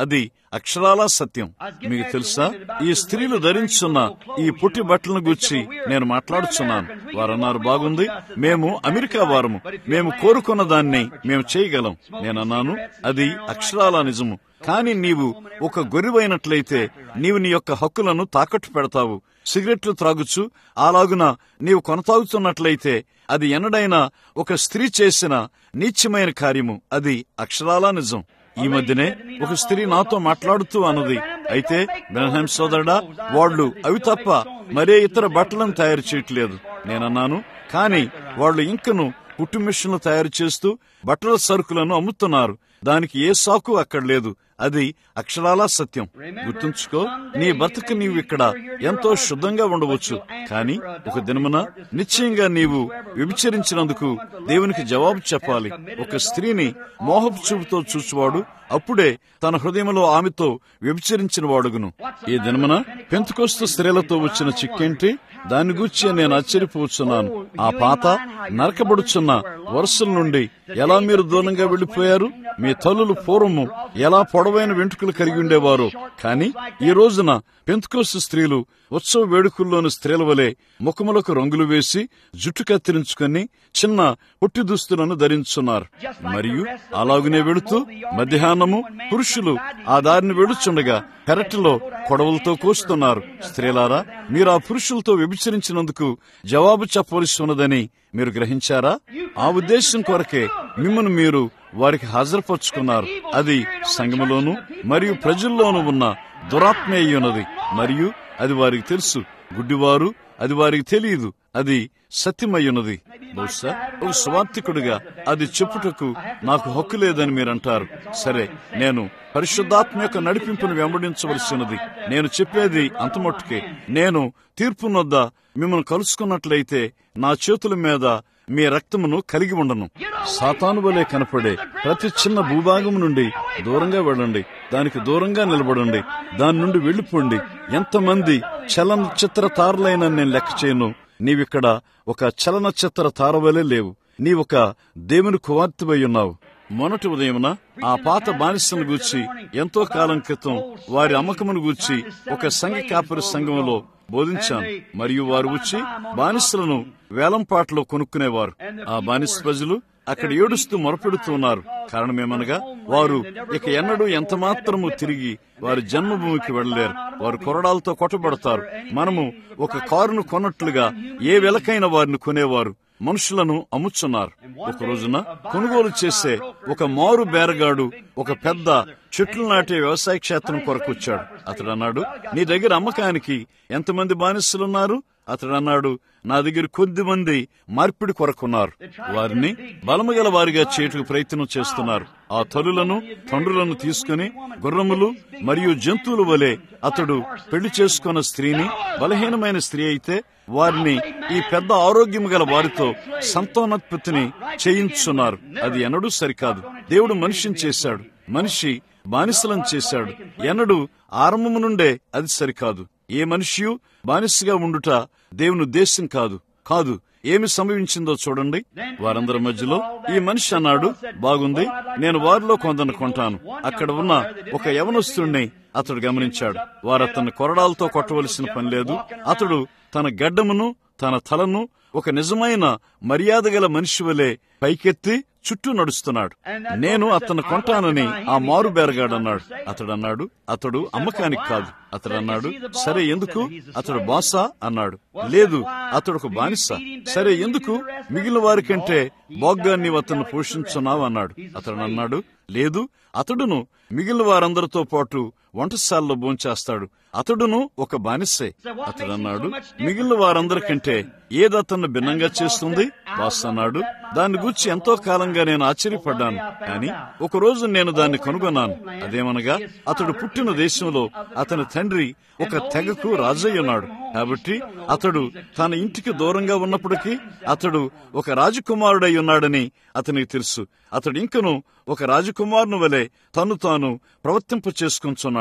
అది అక్షరాలా సత్యం మీకు తెలుసా ఈ స్త్రీలు ధరించున్న ఈ పుట్టి బట్టలను గుచ్చి నేను మాట్లాడుచున్నాను వారన్నారు బాగుంది మేము అమెరికా వారము మేము కోరుకున్న దాన్ని మేము చేయగలం నేనన్నాను అది అక్షరాలా నిజము కానీ నీవు ఒక గొర్రెవైనట్లయితే నీవు నీ యొక్క హక్కులను తాకట్టు పెడతావు సిగరెట్లు త్రాగుచు అలాగున నీవు కొనసాగుతున్నట్లయితే అది ఎన్నడైనా ఒక స్త్రీ చేసిన నీచమైన కార్యము అది అక్షరాలా నిజం ఈ మధ్యనే ఒక స్త్రీ నాతో మాట్లాడుతూ అన్నది అయితే బ్రహ్మ సోదరుడా వాళ్ళు అవి తప్ప మరే ఇతర బట్టలను తయారు చేయట్లేదు నేనన్నాను కానీ వాళ్ళు ఇంకను పుట్టు మిషన్లు తయారు చేస్తూ బట్టల సరుకులను అమ్ముతున్నారు దానికి ఏ సాకు అక్కడ లేదు అది అక్షరాలా సత్యం గుర్తుంచుకో నీ బతుకు నీవు ఇక్కడ ఎంతో శుద్ధంగా ఉండవచ్చు కానీ ఒక దినమున నిశ్చయంగా నీవు వ్యభిచరించినందుకు దేవునికి జవాబు చెప్పాలి ఒక స్త్రీని మోహపు చూపుతో చూచువాడు అప్పుడే తన హృదయంలో ఆమెతో వ్యభిచరించిన వాడుగును ఈ దినమున పెంతుకొస్తు స్త్రీలతో వచ్చిన చిక్కేంటి దాని గూర్చి నేను ఆశ్చర్యపోతున్నాను ఆ పాత నరకబడుచున్న వరుసల నుండి ఎలా మీరు దూరంగా వెళ్లిపోయారు మీ తల్లులు పూర్వము ఎలా పొడవైన వెంట్రుకలు కలిగి ఉండేవారు కానీ ఈ రోజున పెంతుకోసు స్త్రీలు ఉత్సవ వేడుకల్లోని స్త్రీల వలె ముఖములకు రంగులు వేసి జుట్టు కత్తిరించుకొని చిన్న పొట్టి దుస్తులను ధరించున్నారు మరియు అలాగునే వెళుతూ మధ్యాహ్నము పురుషులు ఆ దారిని వెడుచుండగా పెరటిలో కొడవలతో కోస్తున్నారు స్త్రీలారా మీరు ఆ పురుషులతో వ్యభిచరించినందుకు జవాబు చెప్పవలసి ఉన్నదని మీరు గ్రహించారా ఆ ఉద్దేశం కొరకే మిమ్మల్ని మీరు వారికి హాజరుపరుచుకున్నారు అది సంఘములోను మరియు ప్రజల్లోనూ ఉన్న దురాత్మ అయి ఉన్నది మరియు అది వారికి తెలుసు గుడ్డివారు అది వారికి తెలియదు అది సత్యమై ఉన్నది బహుశా ఒక స్వార్థికుడిగా అది చెప్పుటకు నాకు హక్కు లేదని మీరంటారు సరే నేను పరిశుద్ధాత్మ యొక్క నడిపింపును వెంబడించవలసినది నేను చెప్పేది అంతమట్టుకే నేను తీర్పునొద్ద మిమ్మల్ని కలుసుకున్నట్లయితే నా చేతుల మీద మీ రక్తమును కలిగి ఉండను సాతాను వలె కనపడే ప్రతి చిన్న భూభాగం నుండి దూరంగా వెళ్ళండి దానికి దూరంగా నిలబడండి దాని నుండి వెళ్ళిపోండి ఎంతమంది చలనచిత్ర తారలైన నేను లెక్క చేయను నీవిక్కడ ఒక చలనచిత్ర తారవలే లేవు నీవొక దేవుని కుమార్తెవై ఉన్నావు మొన్నటి ఉదయమున ఆ పాత బానిసను గూర్చి ఎంతో కాలం క్రితం వారి అమ్మకమును గూర్చి ఒక సంఘ కాపరి సంఘంలో బోధించాను మరియు వారు వచ్చి బానిసలను వేలంపాట్లో కొనుక్కునేవారు ఆ బానిస ప్రజలు అక్కడ ఏడుస్తూ మొరపెడుతున్నారు కారణమేమనగా వారు ఇక ఎన్నడూ ఎంత మాత్రము తిరిగి వారి జన్మభూమికి వెళ్ళలేరు వారు కొరడాలతో కొట్టబడతారు మనము ఒక కారును కొన్నట్లుగా ఏ వెలకైన వారిని కొనేవారు మనుషులను అమ్ముచున్నారు ఒక రోజున కొనుగోలు చేసే ఒక మారు బేరగాడు ఒక పెద్ద చెట్లు నాటే వ్యవసాయ క్షేత్రం కొరకు వచ్చాడు అతడు అన్నాడు నీ దగ్గర అమ్మకానికి ఎంతమంది బానిసలున్నారు అతడు అన్నాడు నా దగ్గర కొద్ది మంది మార్పిడి కొరకున్నారు వారిని బలముగల వారిగా చేయటకు ప్రయత్నం చేస్తున్నారు ఆ తల్లులను తండ్రులను తీసుకుని గుర్రములు మరియు జంతువుల వలె అతడు పెళ్లి చేసుకున్న స్త్రీని బలహీనమైన స్త్రీ అయితే వారిని ఈ పెద్ద ఆరోగ్యం గల వారితో సంతానోత్పత్తిని చేయించున్నారు అది ఎన్నడూ సరికాదు దేవుడు మనిషిని చేశాడు మనిషి బానిసలను చేశాడు ఎన్నడూ ఆరంభము నుండే అది సరికాదు ఏ మనిషి బానిసగా ఉండుట దేవుని ఉద్దేశం కాదు కాదు ఏమి సంభవించిందో చూడండి వారందరి మధ్యలో ఈ మనిషి అన్నాడు బాగుంది నేను వారిలో కొందరిని కొంటాను అక్కడ ఉన్న ఒక యవనస్తుడిని అతడు గమనించాడు వారు అతన్ని కొరడాలతో కొట్టవలసిన పని లేదు అతడు తన గడ్డమును తన తలను ఒక నిజమైన మర్యాద గల మనిషి వలె పైకెత్తి చుట్టూ నడుస్తున్నాడు నేను అతను కొంటానని ఆ మారు బేరగాడన్నాడు అతడు అన్నాడు అతడు అమ్మకానికి కాదు అతడు అన్నాడు సరే ఎందుకు అతడు బాసా అన్నాడు లేదు అతడు ఒక బానిస సరే ఎందుకు మిగిలిన వారి కంటే బాగ్గా నీవు అతను పోషించున్నావు అన్నాడు అతడు అన్నాడు లేదు అతడును మిగిలిన వారందరితో పాటు వంటశాలలో భోంచేస్తాడు అతడును ఒక బానిసే అతడు అన్నాడు మిగిలిన వారందరికంటే ఏది అతన్ని భిన్నంగా చేస్తుంది బాస్ అన్నాడు దాన్ని గురించి ఎంతో కాలంగా నేను ఆశ్చర్యపడ్డాను కానీ ఒక రోజు నేను దాన్ని కనుగొన్నాను అదేమనగా అతడు పుట్టిన దేశంలో అతని తండ్రి ఒక తెగకు రాజయ్య ఉన్నాడు కాబట్టి అతడు తన ఇంటికి దూరంగా ఉన్నప్పటికీ అతడు ఒక రాజకుమారుడై ఉన్నాడని అతనికి తెలుసు అతడు ఇంకను ఒక రాజకుమారుని వలె తను తాను ప్రవర్తింప చేసుకుంటున్నాడు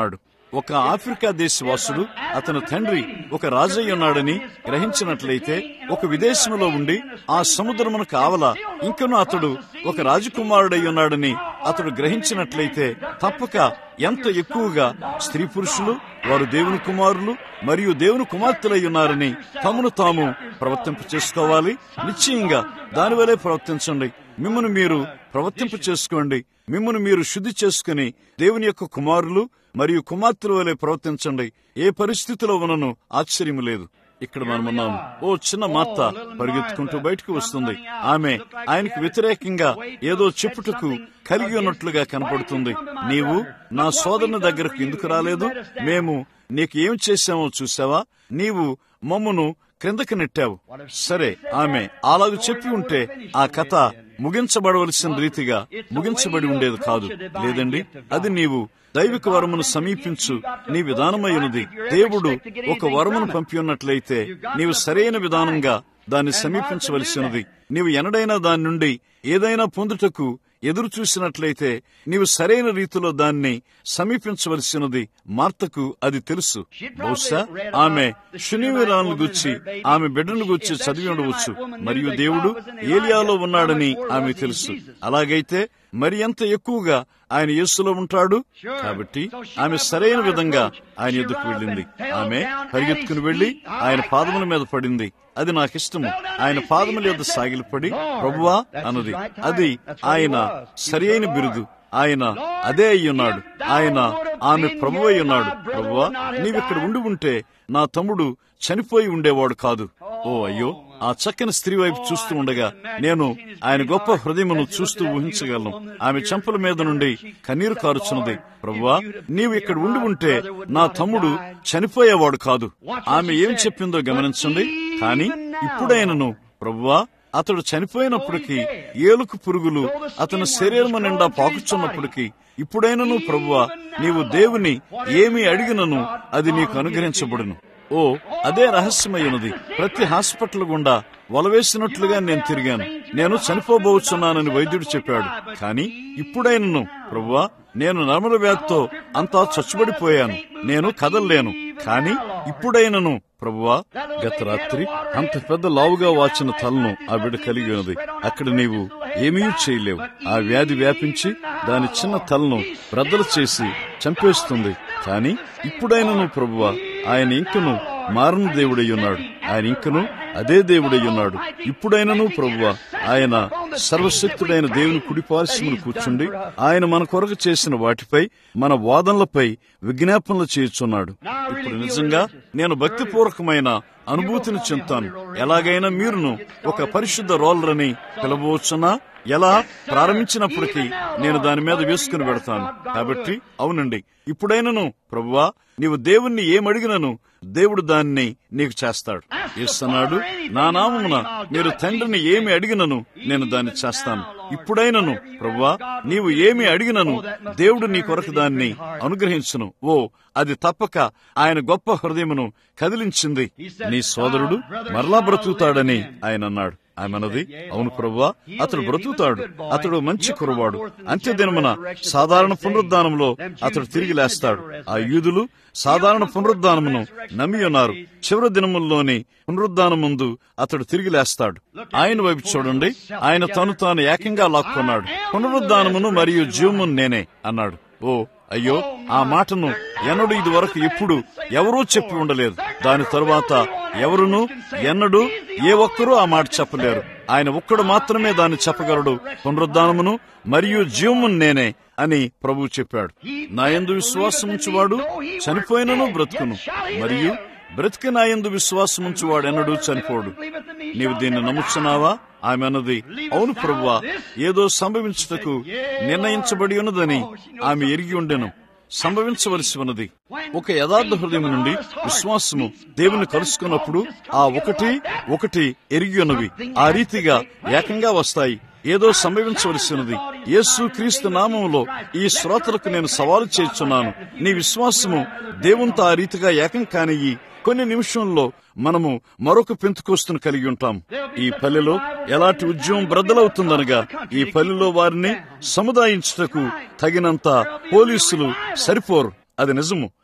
ఒక ఆఫ్రికా దేశవాసుడు అతని తండ్రి ఒక రాజయ్య ఉన్నాడని గ్రహించినట్లయితే ఒక విదేశంలో ఉండి ఆ సముద్రమునకు ఆవల ఇంకను అతడు ఒక రాజకుమారుడై ఉన్నాడని అతడు గ్రహించినట్లయితే తప్పక ఎంత ఎక్కువగా స్త్రీ పురుషులు వారు దేవుని కుమారులు మరియు దేవుని కుమార్తెలై ఉన్నారని తమను తాము ప్రవర్తింప చేసుకోవాలి నిశ్చయంగా దానివలే ప్రవర్తించండి మిమ్మల్ని మీరు ప్రవర్తింప చేసుకోండి మిమ్మల్ని మీరు శుద్ధి చేసుకుని దేవుని యొక్క కుమారులు మరియు కుమార్తెల వలె ప్రవర్తించండి ఏ పరిస్థితిలో ఉన్నను ఆశ్చర్యం లేదు ఇక్కడ మనం ఉన్నాము ఓ చిన్న మాత్త పరిగెత్తుకుంటూ బయటకు వస్తుంది ఆమె ఆయనకు వ్యతిరేకంగా ఏదో చెప్పుటకు కలిగి ఉన్నట్లుగా కనపడుతుంది నీవు నా సోదరుని దగ్గరకు ఎందుకు రాలేదు మేము నీకు ఏం చేశామో చూసావా నీవు మమ్మను క్రిందకి నెట్టావు సరే ఆమె అలాగ చెప్పి ఉంటే ఆ కథ ముగించబడవలసిన రీతిగా ముగించబడి ఉండేది కాదు లేదండి అది నీవు దైవిక వరమును సమీపించు నీ విధానమైనది దేవుడు ఒక వరమును పంపి ఉన్నట్లయితే నీవు సరైన విధానంగా దాన్ని సమీపించవలసినది నీవు ఎనడైనా దాని నుండి ఏదైనా పొందుటకు ఎదురు చూసినట్లయితే నీవు సరైన రీతిలో దాన్ని సమీపించవలసినది మార్తకు అది తెలుసు బహుశా ఆమె శునివీరాలను గుచ్చి ఆమె బిడ్డను గుచ్చి చదివి ఉండవచ్చు మరియు దేవుడు ఏలియాలో ఉన్నాడని ఆమె తెలుసు అలాగైతే మరి ఎంత ఎక్కువగా ఆయన యేసులో ఉంటాడు కాబట్టి ఆమె సరైన విధంగా ఆయన ఎదుకు వెళ్ళింది ఆమె పరిగెత్తుకుని వెళ్లి ఆయన పాదముల మీద పడింది అది నాకిష్టము ఆయన పాదముల యొద్ద సాగిలపడి ప్రభువా అన్నది అది ఆయన సరి అయిన బిరుదు ఆయన అదే అయ్యున్నాడు ఆయన ఆమె ప్రభు అయి ఉన్నాడు ప్రభువా నీవిక్కడ ఉండి ఉంటే నా తమ్ముడు చనిపోయి ఉండేవాడు కాదు ఓ అయ్యో ఆ చక్కని స్త్రీ వైపు చూస్తూ ఉండగా నేను ఆయన గొప్ప హృదయమును చూస్తూ ఊహించగలను ఆమె చెంపల మీద నుండి కన్నీరు కారుచున్నది ప్రభువా నీవు ఇక్కడ ఉండి ఉంటే నా తమ్ముడు చనిపోయేవాడు కాదు ఆమె ఏం చెప్పిందో గమనించండి కానీ ఇప్పుడైనను ప్రభువా అతడు చనిపోయినప్పటికీ ఏలుకు పురుగులు అతని శరీరము నిండా పాకుచున్నప్పటికీ ఇప్పుడైనను ప్రభువా నీవు దేవుని ఏమి అడిగినను అది నీకు అనుగ్రహించబడును ఓ అదే రహస్యమైనది ప్రతి హాస్పిటల్ గుండా వలవేసినట్లుగా నేను తిరిగాను నేను చనిపోబోచున్నానని వైద్యుడు చెప్పాడు కానీ ఇప్పుడైనను ప్రభువా నేను నర్మల వ్యాధితో అంతా చచ్చుబడిపోయాను నేను కదల్లేను కానీ ఇప్పుడైనను ప్రభువా గత రాత్రి అంత పెద్ద లావుగా వాచిన తలను ఆ బిడ్డ కలిగి ఉన్నది అక్కడ నీవు ఏమీ చేయలేవు ఆ వ్యాధి వ్యాపించి దాని చిన్న తలను బ్రద్దలు చేసి చంపేస్తుంది కానీ ఇప్పుడైనను ప్రభువా ఆయన ఇంకను మారని దేవుడై ఉన్నాడు ఆయన ఇంకను అదే దేవుడై ఉన్నాడు ఇప్పుడైనను ప్రభువ ఆయన సర్వశక్తుడైన దేవుని కుడిపార్శ్వమును కూర్చుండి ఆయన మన కొరకు చేసిన వాటిపై మన వాదనలపై విజ్ఞాపనలు చేయుచున్నాడు ఇప్పుడు నిజంగా నేను భక్తిపూర్వకమైన అనుభూతిని చెందుతాను ఎలాగైనా మీరును ఒక పరిశుద్ధ రోలర్ అని పిలవచ్చున్నా ఎలా ప్రారంభించినప్పటికీ నేను దాని మీద వేసుకుని పెడతాను కాబట్టి అవునండి ఇప్పుడైనను ప్రభువా నీవు దేవుణ్ణి ఏమడిగినను దేవుడు దాన్ని నీకు చేస్తాడు ఇస్తున్నాడు నా నామమున మీరు తండ్రిని ఏమి అడిగినను నేను దాన్ని చేస్తాను ఇప్పుడైనను ప్రభువా నీవు ఏమి అడిగినను దేవుడు నీ కొరకు దాన్ని అనుగ్రహించును ఓ అది తప్పక ఆయన గొప్ప హృదయమును కదిలించింది నీ సోదరుడు మరలా బ్రతుకుతాడని ఆయన అన్నాడు ఆమెనది అవును ప్రభువా అతడు బ్రతుకుతాడు అతడు మంచి కురవాడు అంత్యదినమున సాధారణ పునరుద్ధానంలో అతడు తిరిగి లేస్తాడు ఆ యూదులు సాధారణ పునరుద్ధానమును నమ్మి ఉన్నారు చివరి దినముల్లోని పునరుద్ధానం ముందు అతడు తిరిగి లేస్తాడు ఆయన వైపు చూడండి ఆయన తను తాను ఏకంగా లాక్కున్నాడు పునరుద్ధానమును మరియు జీవమును నేనే అన్నాడు ఓ అయ్యో ఆ మాటను ఎన్నడూ ఇది వరకు ఎప్పుడు ఎవరూ చెప్పి ఉండలేదు దాని తరువాత ఎవరును ఎన్నడూ ఏ ఒక్కరూ ఆ మాట చెప్పలేరు ఆయన ఒక్కడు మాత్రమే దాన్ని చెప్పగలడు పునరుద్ధానమును మరియు జీవమును నేనే అని ప్రభు చెప్పాడు నా యందు విశ్వాసముంచువాడు చనిపోయినను బ్రతుకును మరియు బ్రతికి నా యందు విశ్వాసముంచువాడు ఎన్నడూ చనిపోడు నీవు దీన్ని నమ్ముచున్నావా ఆమె అన్నది అవును ప్రభువా ఏదో సంభవించుటకు నిర్ణయించబడి ఉన్నదని ఆమె ఎరిగి ఉండెను సంభవించవలసి ఉన్నది ఒక యథార్థ హృదయం నుండి విశ్వాసము దేవుని కలుసుకున్నప్పుడు ఆ ఒకటి ఒకటి ఎరిగి ఉన్నవి ఆ రీతిగా ఏకంగా వస్తాయి ఏదో సంభవించవలసినది యేసు క్రీస్తు నామంలో ఈ శ్రోతలకు నేను సవాలు చేస్తున్నాను నీ విశ్వాసము దేవునితో ఆ రీతిగా ఏకం కానియ్యి కొన్ని నిమిషంలో మనము మరొక పెంతుకోస్తును కలిగి ఉంటాం ఈ పల్లెలో ఎలాంటి ఉద్యమం బ్రద్దలవుతుందనగా ఈ పల్లెలో వారిని సముదాయించుటకు తగినంత పోలీసులు సరిపోరు అది నిజము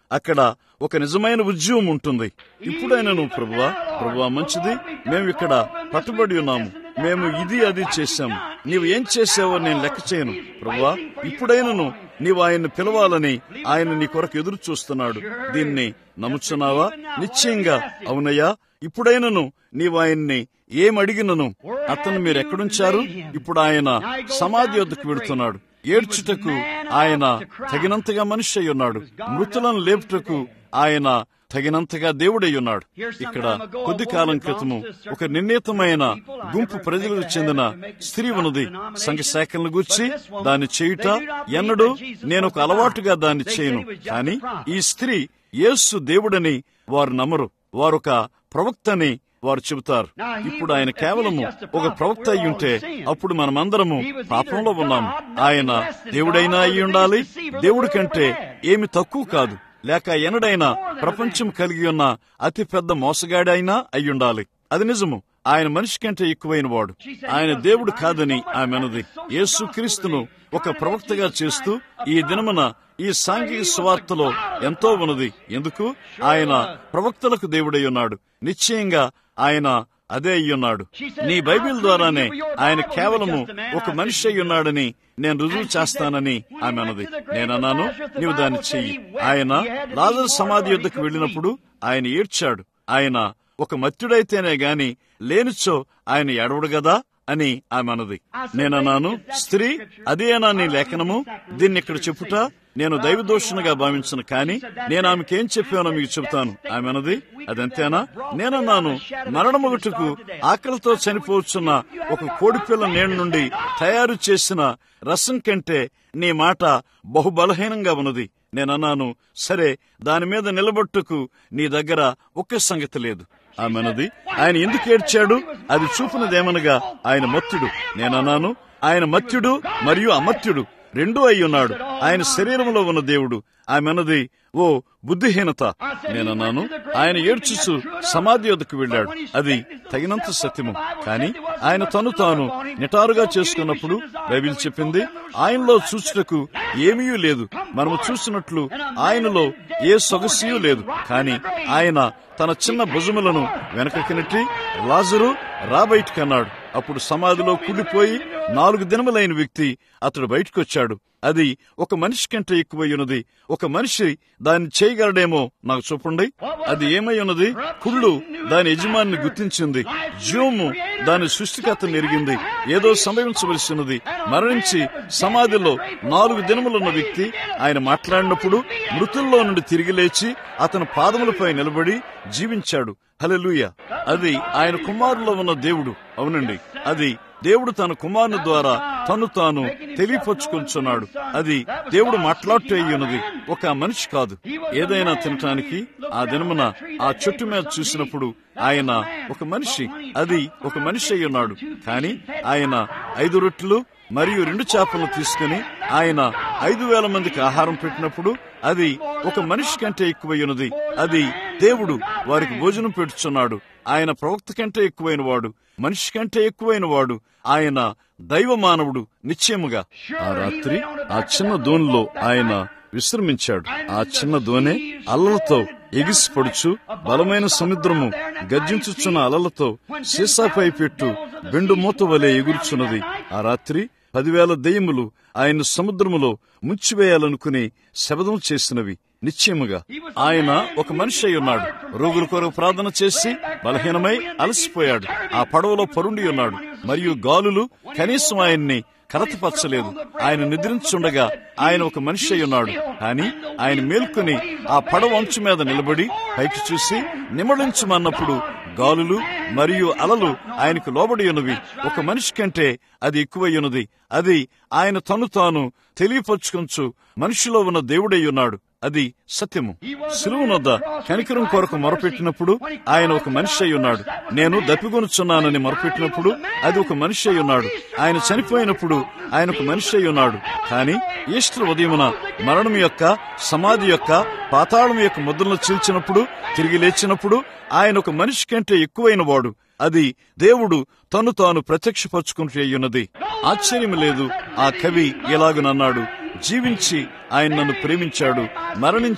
అక్కడ ఒక నిజమైన ఉద్యమం ఉంటుంది ఇప్పుడైనను ప్రభువా ప్రభువా మంచిది మేము ఇక్కడ పట్టుబడి ఉన్నాము మేము ఇది అది చేశాము నీవు ఏం చేసావో నేను లెక్క చేయను ప్రభువా ఇప్పుడైనను నీవు ఆయన్ని పిలవాలని ఆయన నీ కొరకు ఎదురు చూస్తున్నాడు దీన్ని నమ్ముచున్నావా నిశ్చయంగా అవునయ్యా ఇప్పుడైనను నీవు ఆయన్ని ఏమడిగినను అతను మీరు ఎక్కడుంచారు ఇప్పుడు ఆయన సమాధి వద్దకు వెడుతున్నాడు ఏడ్చుటకు ఆయన తగినంతగా మనిషి అయి ఉన్నాడు మృతులను లేపుటకు ఆయన తగినంతగా దేవుడై ఉన్నాడు ఇక్కడ కొద్ది కాలం క్రితము ఒక నిర్ణీతమైన గుంపు ప్రజలకు చెందిన స్త్రీ ఉన్నది సంఘ శాఖలను గూర్చి దాన్ని చేయుట ఎన్నడూ నేను ఒక అలవాటుగా దాన్ని చేయను కానీ ఈ స్త్రీ యేసు దేవుడని వారు నమ్మరు వారొక ప్రవక్తని వారు చెబుతారు ఇప్పుడు ఆయన కేవలము ఒక ప్రవక్త అయి ఉంటే అప్పుడు మనమందరము పాపంలో ఉన్నాము ఆయన దేవుడైనా అయి ఉండాలి దేవుడి కంటే ఏమి తక్కువ కాదు లేక ఎనడైనా ప్రపంచం కలిగి ఉన్న అతి పెద్ద మోసగాడైనా అయి ఉండాలి అది నిజము ఆయన మనిషి కంటే ఎక్కువైన వాడు ఆయన దేవుడు కాదని ఆమె అన్నది యేసు క్రీస్తును ఒక ప్రవక్తగా చేస్తూ ఈ దినమున ఈ సాంఘిక సువార్తలో ఎంతో ఉన్నది ఎందుకు ఆయన ప్రవక్తలకు దేవుడై ఉన్నాడు నిశ్చయంగా ఆయన అదే అయ్యున్నాడు నీ బైబిల్ ద్వారానే ఆయన కేవలము ఒక మనిషి అయి ఉన్నాడని నేను రుజువు చేస్తానని ఆమె అన్నది నేనన్నాను నీవు దాన్ని చెయ్యి ఆయన లాజర్ సమాధి యుద్ధకు వెళ్ళినప్పుడు ఆయన ఏడ్చాడు ఆయన ఒక మత్యుడైతేనే గాని లేనిచో ఆయన ఏడవడు గదా అని ఆమె అన్నది నేనన్నాను స్త్రీ అదేనా నీ లేఖనము దీన్ని ఇక్కడ చెప్పుట నేను దైవదోషణగా భావించను కానీ నేను ఆమెకేం చెప్పానో మీకు చెబుతాను ఆమె అన్నది అదంతేనా నేనన్నాను మరణమొగటుకు ఆకలితో చనిపోవచ్చున్న ఒక కోడిపిల్ల నేడు నుండి తయారు చేసిన రసం కంటే నీ మాట బహుబలహీనంగా ఉన్నది నేనన్నాను సరే దాని మీద నిలబట్టుకు నీ దగ్గర ఒక్క సంగతి లేదు ఆమెనది ఆయన ఎందుకు ఏడ్చాడు అది చూపునదేమనగా ఆయన మత్తుడు నేనన్నాను ఆయన మత్యుడు మరియు అమత్యుడు రెండూ అయి ఉన్నాడు ఆయన శరీరంలో ఉన్న దేవుడు ఆమె అన్నది ఓ బుద్ధిహీనత నేనన్నాను ఆయన ఏడ్చుచు సమాధి వద్దకు వెళ్ళాడు అది తగినంత సత్యము కానీ ఆయన తను తాను నిటారుగా చేసుకున్నప్పుడు బైబిల్ చెప్పింది ఆయనలో చూచుటకు ఏమీ లేదు మనము చూసినట్లు ఆయనలో ఏ సొగసియూ లేదు కానీ ఆయన తన చిన్న భుజములను వెనకకి నెట్టి లాజరు రాబయటికన్నాడు అప్పుడు సమాధిలో కుళ్ళిపోయి నాలుగు దినములైన వ్యక్తి అతడు బయటకొచ్చాడు అది ఒక మనిషి కంటే ఎక్కువై ఉన్నది ఒక మనిషి దాన్ని చేయగలడేమో నాకు చూపండి అది ఏమై ఉన్నది కుళ్ళు దాని యజమాని గుర్తించింది జీవము దాని సృష్టికర్త ఎరిగింది ఏదో సంభవించవలసి ఉన్నది మరణించి సమాధిలో నాలుగు దినములున్న వ్యక్తి ఆయన మాట్లాడినప్పుడు మృతుల్లో నుండి తిరిగి లేచి అతని పాదములపై నిలబడి జీవించాడు హలెలుయ అది ఆయన కుమారులో ఉన్న దేవుడు అవునండి అది దేవుడు తన కుమారుని ద్వారా తను తాను తెలియపరుచుకుంటున్నాడు అది దేవుడు మాట్లాడుతూ ఉన్నది ఒక మనిషి కాదు ఏదైనా తినటానికి ఆ దినమున ఆ చెట్టు మీద చూసినప్పుడు ఆయన ఒక మనిషి అది ఒక మనిషి అయి ఉన్నాడు కానీ ఆయన ఐదు రొట్టెలు మరియు రెండు చేపలను తీసుకుని ఆయన ఐదు వేల మందికి ఆహారం పెట్టినప్పుడు అది ఒక మనిషి కంటే ఎక్కువైనది అది దేవుడు వారికి భోజనం పెట్టుచున్నాడు ఆయన ప్రవక్త కంటే ఎక్కువైన వాడు మనిషి కంటే ఎక్కువైన వాడు ఆయన దైవ మానవుడు నిశ్చయముగా ఆ రాత్రి ఆ చిన్న దోనిలో ఆయన విశ్రమించాడు ఆ చిన్న దోనె అల్లలతో ఎగిసిపడుచు బలమైన సముద్రము గర్జించుచున్న అలలతో సీసాపై పెట్టు బెండు మూత వలె ఎగురుచున్నది ఆ రాత్రి పదివేల దెయ్యములు ఆయన సముద్రములో ముంచివేయాలనుకుని శబదం చేసినవి నిశ్చయముగా ఆయన ఒక మనిషి అయి ఉన్నాడు రోగుల కొరకు ప్రార్థన చేసి బలహీనమై అలసిపోయాడు ఆ పడవలో పరుండి ఉన్నాడు మరియు గాలులు కనీసం ఆయన్ని కరతపరచలేదు ఆయన నిద్రించుండగా ఆయన ఒక మనిషి అయి ఉన్నాడు కానీ ఆయన మేల్కొని ఆ పడవ అంచు మీద నిలబడి పైకి చూసి నిమడించమన్నప్పుడు గాలులు మరియు అలలు ఆయనకు లోబడి ఉన్నవి ఒక మనిషి కంటే అది ఎక్కువై ఉన్నది అది ఆయన తను తాను తెలియపరుచుకొంచు మనిషిలో ఉన్న దేవుడై ఉన్నాడు అది సత్యము సులువునొద్ద కనికరం కొరకు మొరపెట్టినప్పుడు ఆయన ఒక మనిషి అయి ఉన్నాడు నేను దప్పిగొనుచున్నానని మొరపెట్టినప్పుడు అది ఒక మనిషి అయి ఉన్నాడు ఆయన చనిపోయినప్పుడు ఆయన ఒక మనిషి అయి ఉన్నాడు కానీ ఈస్టర్ ఉదయమున మరణం యొక్క సమాధి యొక్క పాతాళం యొక్క ముద్రలను చీల్చినప్పుడు తిరిగి లేచినప్పుడు ఆయన ఒక మనిషి కంటే ఎక్కువైన వాడు అది దేవుడు తను తాను ప్రత్యక్షపరచుకుంటూ అయ్యున్నది ఆశ్చర్యం లేదు ఆ కవి ఎలాగనన్నాడు జీవించి ఆయన నన్ను ప్రేమించాడు మరణించి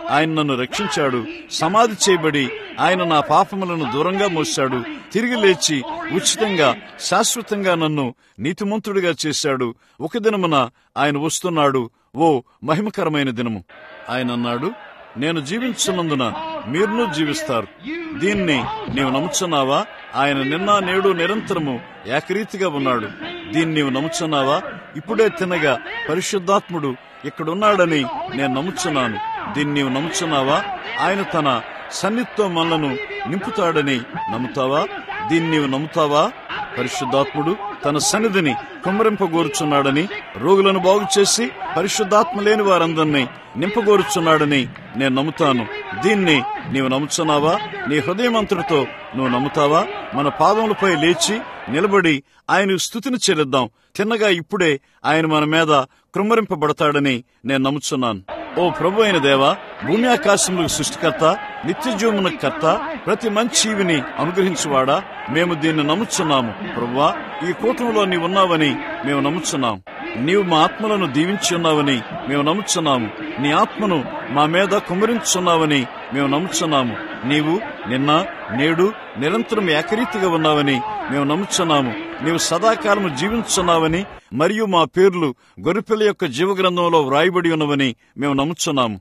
ఆయన నన్ను రక్షించాడు సమాధి చేయబడి ఆయన నా పాపములను దూరంగా మోశాడు తిరిగి లేచి ఉచితంగా శాశ్వతంగా నన్ను నీతిమంతుడిగా చేశాడు ఒక దినమున ఆయన వస్తున్నాడు ఓ మహిమకరమైన దినము ఆయన అన్నాడు నేను జీవించున్నందున మీరును జీవిస్తారు దీన్ని నీవు నమ్ముచున్నావా ఆయన నిన్న నేడు నిరంతరము ఏకరీతిగా ఉన్నాడు దీన్ని నీవు నమ్ముచున్నావా ఇప్పుడే తినగా పరిశుద్ధాత్ముడు ఇక్కడున్నాడని నేను నమ్ముచున్నాను దీన్ని నీవు నమ్ముచున్నావా ఆయన తన సన్నిధితో మనలను నింపుతాడని నమ్ముతావా దీన్ని నీవు నమ్ముతావా పరిశుద్ధాత్ముడు తన సన్నిధిని కుమ్మరింపగోరుచున్నాడని రోగులను బాగు చేసి పరిశుద్ధాత్మ లేని వారందరినీ నింపగోరుచున్నాడని నేను నమ్ముతాను దీన్ని నీవు నమ్ముచున్నావా నీ హృదయమంతుడితో నువ్వు నమ్ముతావా మన పాదములపై లేచి నిలబడి ఆయన స్థుతిని చెల్లిద్దాం తిన్నగా ఇప్పుడే ఆయన మన మీద కృమ్మరింపబడతాడని నేను నమ్ముచున్నాను ఓ ప్రభు అయిన దేవా భూమి ఆకాశములకు సృష్టికర్త నిత్యజీవమున కర్త ప్రతి మంచివిని అనుగ్రహించువాడా మేము దీన్ని నమ్ముచున్నాము ప్రభువా ఈ కూటంలో నీవు ఉన్నావని మేము నమ్ముచున్నాం నీవు మా ఆత్మలను దీవించి ఉన్నావని మేము నమ్ముచున్నాము నీ ఆత్మను మా మీద కుమ్మరించున్నావని మేము నమ్ముచున్నాము నీవు నిన్న నేడు నిరంతరం ఏకరీతిగా ఉన్నావని మేము నమ్ముచున్నాము నీవు సదాకాలము జీవించున్నావని మరియు మా పేర్లు గొర్రెపిల్ల యొక్క జీవగ్రంథంలో వ్రాయబడి ఉన్నవని మేము నమ్ముచున్నాము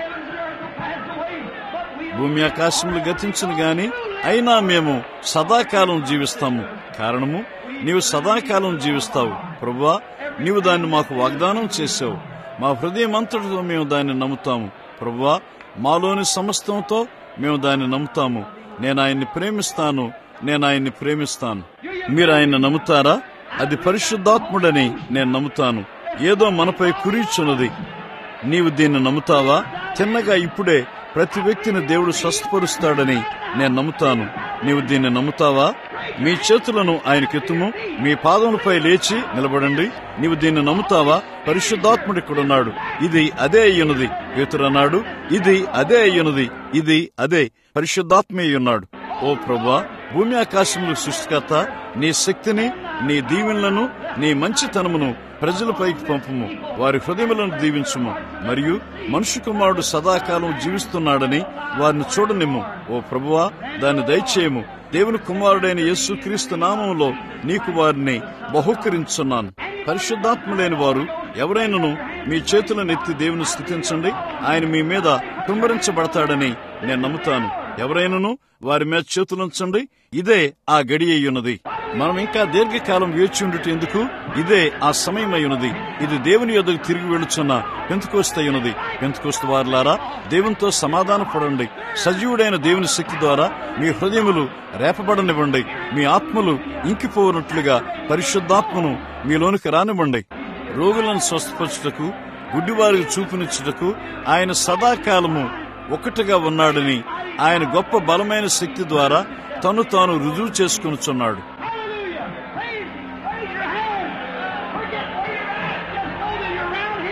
భూమి ఆకాశములు గతించను గాని అయినా మేము సదాకాలం జీవిస్తాము కారణము నీవు సదాకాలం జీవిస్తావు ప్రభువా నీవు దాన్ని మాకు వాగ్దానం చేసావు మా హృదయం అంతటితో మేము దాన్ని నమ్ముతాము ప్రభువా మాలోని సమస్తంతో మేము దాన్ని నమ్ముతాము నేను ఆయన్ని ప్రేమిస్తాను నేను ఆయన్ని ప్రేమిస్తాను మీరు ఆయన్ని నమ్ముతారా అది పరిశుద్ధాత్ముడని నేను నమ్ముతాను ఏదో మనపై కురీచున్నది నీవు దీన్ని నమ్ముతావా తిన్నగా ఇప్పుడే ప్రతి వ్యక్తిని దేవుడు స్వస్థపరుస్తాడని నేను నమ్ముతాను నీవు దీన్ని నమ్ముతావా మీ చేతులను ఆయనకెత్తుము మీ పాదములపై లేచి నిలబడండి నీవు దీన్ని నమ్ముతావా పరిశుద్ధాత్ముడు ఇక్కడున్నాడు ఇది అదే అయ్యున్నది పేతురన్నాడు ఇది అదే అయ్యున్నది ఇది అదే పరిశుద్ధాత్మే ఉన్నాడు ఓ ప్రభా భూమి ఆకాశములు సృష్టికర్త నీ శక్తిని నీ దీవెనలను నీ మంచితనమును ప్రజలపైకి పంపుము వారి హృదయములను దీవించుము మరియు మనుషు కుమారుడు సదాకాలం జీవిస్తున్నాడని వారిని చూడనిమ్ము ఓ ప్రభువా దాన్ని దయచేయము దేవుని కుమారుడైన యేసుక్రీస్తు నామంలో నీకు వారిని బహుకరించున్నాను పరిశుద్ధాత్మ లేని వారు ఎవరైనాను మీ చేతులను ఎత్తి దేవుని స్థుతించండి ఆయన మీ మీద కుమ్మరించబడతాడని నేను నమ్ముతాను ఎవరైనాను వారి మీద చేతులుంచండి ఇదే ఆ గడి అయ్యున్నది మనం ఇంకా దీర్ఘకాలం వేచి ఉండుట ఎందుకు ఇదే ఆ సమయం అయ్యున్నది ఇది దేవుని యొద్దకు తిరిగి వెళుచున్న పెంతుకోస్తయ్యున్నది పెంతుకోస్తు వారులారా దేవునితో సమాధాన పడండి సజీవుడైన దేవుని శక్తి ద్వారా మీ హృదయములు రేపబడనివ్వండి మీ ఆత్మలు ఇంకిపోనట్లుగా పరిశుద్ధాత్మను మీలోనికి రానివ్వండి రోగులను స్వస్థపరచుటకు గుడ్డివారికి చూపునిచ్చుటకు ఆయన సదాకాలము ఒకటిగా ఉన్నాడని ఆయన గొప్ప బలమైన శక్తి ద్వారా తను తాను రుజువు చేసుకునిచున్నాడు Hallelujah. Praise, praise your hand. Forget, just know that you're around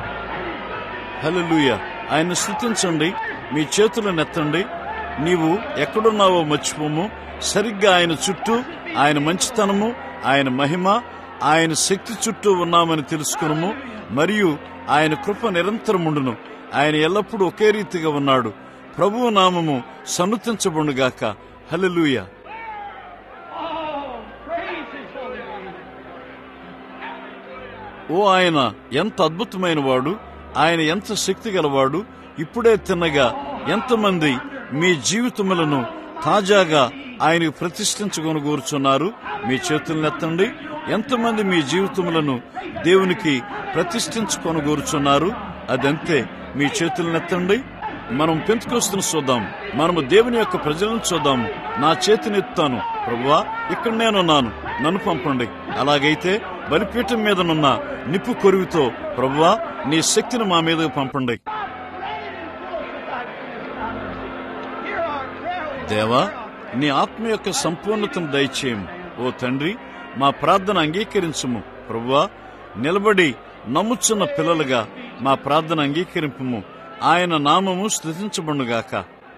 Him. హల్లెలూయ ఆయన స్థుతించండి మీ చేతులను ఎత్తండి నీవు ఎక్కడున్నావో మర్చిపోము సరిగ్గా ఆయన చుట్టూ ఆయన మంచితనము ఆయన మహిమ ఆయన శక్తి చుట్టూ ఉన్నామని తెలుసుకునము మరియు ఆయన కృప నిరంతరముండును ఆయన ఎల్లప్పుడూ ఒకే రీతిగా ఉన్నాడు ప్రభువు నామము సన్నుతించబడుగాక హల్లెలూయ Oh, praise His holy name. ఓ ఆయన ఎంత అద్భుతమైన వాడు ఆయన ఎంత శక్తి గలవాడు ఇప్పుడే తిన్నగా ఎంతమంది మీ జీవితములను తాజాగా ఆయనకు ప్రతిష్ఠించుకొని కోరుచున్నారు మీ చేతులను ఎత్తండి ఎంతమంది మీ జీవితములను దేవునికి ప్రతిష్ఠించుకొని కోరుచున్నారు అదంతే మీ చేతులను ఎత్తండి మనం పెంతుకొస్తున్న చూద్దాం మనము దేవుని యొక్క ప్రజలను చూద్దాము నా చేతిని ఎత్తాను ప్రభువా ఇక్కడ నేనున్నాను నన్ను పంపండి అలాగైతే బలిపీఠం మీదనున్న నిప్పు కొరువితో ప్రభువా నీ శక్తిని మా మీదకు పంపండి Hear our prayer. దేవా నీ ఆత్మ యొక్క సంపూర్ణతను దయచేయము ఓ తండ్రి మా ప్రార్థన అంగీకరించుము ప్రభువా నిలబడి నమ్ముచున్న పిల్లలుగా మా ప్రార్థన అంగీకరింపుము ఆయన నామము స్థుతించబడుగాక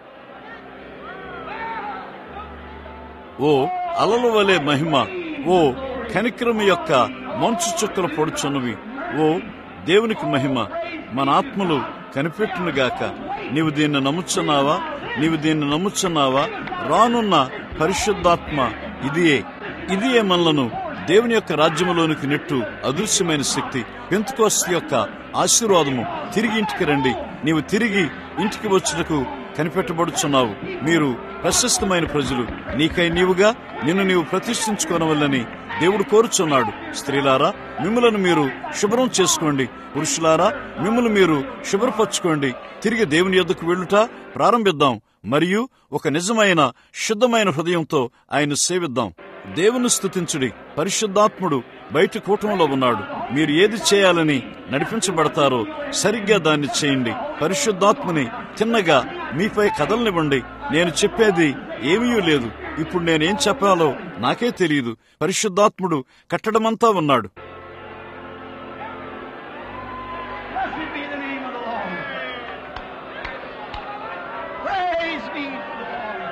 ఓ అలల వలె మహిమ ఓ కనిక్రమ యొక్క మంచు చుక్కలు పొడుచున్నవి ఓ దేవునికి మహిమ మన ఆత్మలు కనిపెట్టునుగాక నీవు దీన్ని నమ్ముచున్నావా నీవు దీన్ని నమ్ముచున్నావా రానున్న పరిశుద్ధాత్మ ఇదియే ఇదియే మనలను దేవుని యొక్క రాజ్యములోనికి నెట్టు అదృశ్యమైన శక్తి పెంతుకోస్తు యొక్క ఆశీర్వాదము తిరిగి ఇంటికి రండి నీవు తిరిగి ఇంటికి వచ్చుటకు కనిపెట్టబడుచున్నావు మీరు ప్రశస్తమైన ప్రజలు నీకై నీవుగా నిన్ను నీవు ప్రతిష్ఠించుకోనవల్లని దేవుడు కోరుచున్నాడు స్త్రీలారా మిమ్మలను మీరు శుభ్రం చేసుకోండి పురుషులారా మిమ్మల్ని మీరు శుభ్రపరచుకోండి తిరిగి దేవుని యొద్దకు వెళ్ళుట ప్రారంభిద్దాం మరియు ఒక నిజమైన శుద్ధమైన హృదయంతో ఆయన సేవిద్దాం దేవుని స్తుతించుడి పరిశుద్ధాత్ముడు బయట కూటంలో ఉన్నాడు మీరు ఏది చేయాలని నడిపించబడతారో సరిగ్గా దాన్ని చేయండి పరిశుద్ధాత్మని తిన్నగా మీపై కదలనివ్వండి నేను చెప్పేది ఏమీ లేదు ఇప్పుడు నేనేం చెప్పాలో నాకే తెలియదు పరిశుద్ధాత్ముడు కట్టడమంతా ఉన్నాడు Blessed be the name of the Lord. Praise be to the Lord.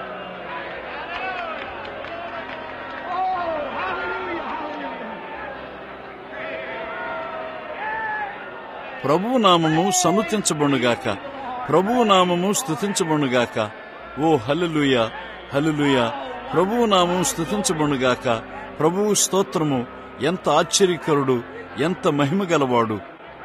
Oh, hallelujah, hallelujah. ప్రభువు నామము సన్నుతించబడుగాక ప్రభువు నామము స్తుతించబడుగాక ఓ హల్లెలూయ హల్లెలూయ ప్రభువు నామము స్తుతించబడుగాక ప్రభువు స్తోత్రము ఎంత ఆశ్చర్యకరుడు ఎంత మహిమ గలవాడు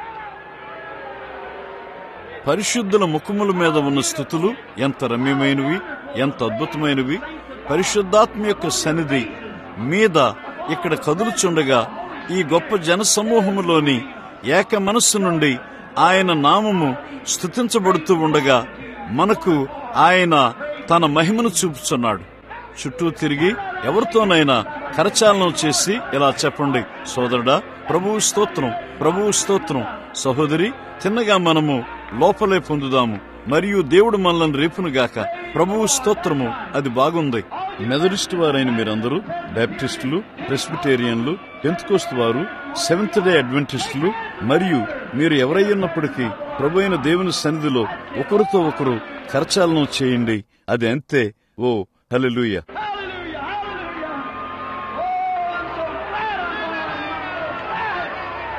పరిశుద్ధుల ముఖముల మీద ఉన్న స్థుతులు ఎంత రమ్యమైనవి ఎంత అద్భుతమైనవి పరిశుద్ధాత్మ యొక్క సన్నిధి మీద ఇక్కడ కదులుచుండగా ఈ గొప్ప జనసమూహములోని ఏక మనస్సు నుండి ఆయన నామము స్థుతించబడుతూ ఉండగా మనకు ఆయన తన మహిమను చూపుచున్నాడు చుట్టూ తిరిగి ఎవరితోనైనా కరచాలనం చేసి ఇలా చెప్పండి సోదరుడా ప్రభువు స్తోత్రం ప్రభువు స్తోత్రం సహోదరి తిన్నగా మనము లోపలే పొందుదాము మరియు దేవుడు మనల్ని రేపునుగాక ప్రభువు స్తోత్రము అది బాగుంది మెదరిస్ట్ వారైన మీరందరూ బ్యాప్టిస్టులు ప్రెస్బిటేరియన్లు పెంతుకోస్తు వారు సెవెంత్ డే అడ్వెంటిస్టులు మరియు మీరు ఎవరయ్యున్నప్పటికీ ప్రభు అయిన దేవుని సన్నిధిలో ఒకరితో ఒకరు కరచాలనం చేయండి అది అంతే ఓ హల్లెలూయా Hallelujah, hallelujah. Oh, I'm so glad I'm glad.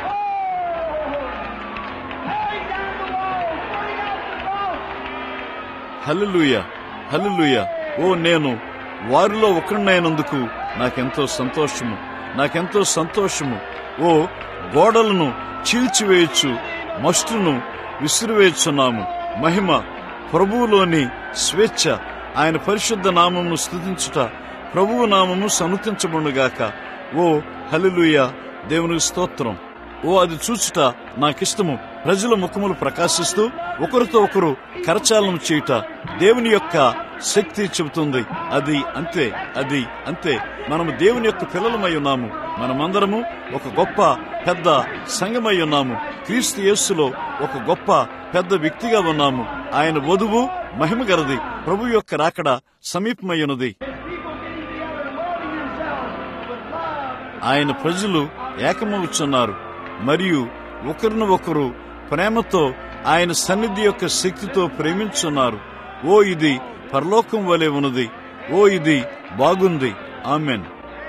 Oh, tearing down the walls, burning out the cross. హల్లెలూయ హల్లెలూయ ఓ నేను వారిలో ఒకరినైనందుకు నాకెంతో సంతోషము నాకెంతో సంతోషము ఓ గోడలను చీల్చివేయచ్చు మస్టును విసిరివేయుచున్నాము మహిమ ప్రభువులోని స్వేచ్ఛ ఆయన పరిశుద్ధ నామమును స్తుతించుట ప్రభువు నామము సనుతించబడుగాక ఓ హల్లెలూయ దేవునికి స్తోత్రం ఓ అది చూచుట నాకిష్టము ప్రజల ముఖములు ప్రకాశిస్తూ ఒకరితో ఒకరు కరచాలనం చేయుట దేవుని యొక్క శక్తి చెబుతుంది అది అంతే అది అంతే మనము దేవుని యొక్క పిల్లలమై ఉన్నాము మనమందరము ఒక గొప్ప పెద్ద సంఘమై ఉన్నాము క్రీస్తు యేస్సులో ఒక గొప్ప పెద్ద వ్యక్తిగా ఉన్నాము ఆయన వధువు మహిమ గలది ప్రభు యొక్క రాకడ సమీపమై ఉన్నది ఆయన ప్రజలు ఏకమవుచున్నారు మరియు ఒకరిని ఒకరు ప్రేమతో ఆయన సన్నిధి యొక్క శక్తితో ప్రేమించున్నారు ఓ ఇది పరలోకం వలె ఉన్నది ఓ ఇది బాగుంది ఆమెన్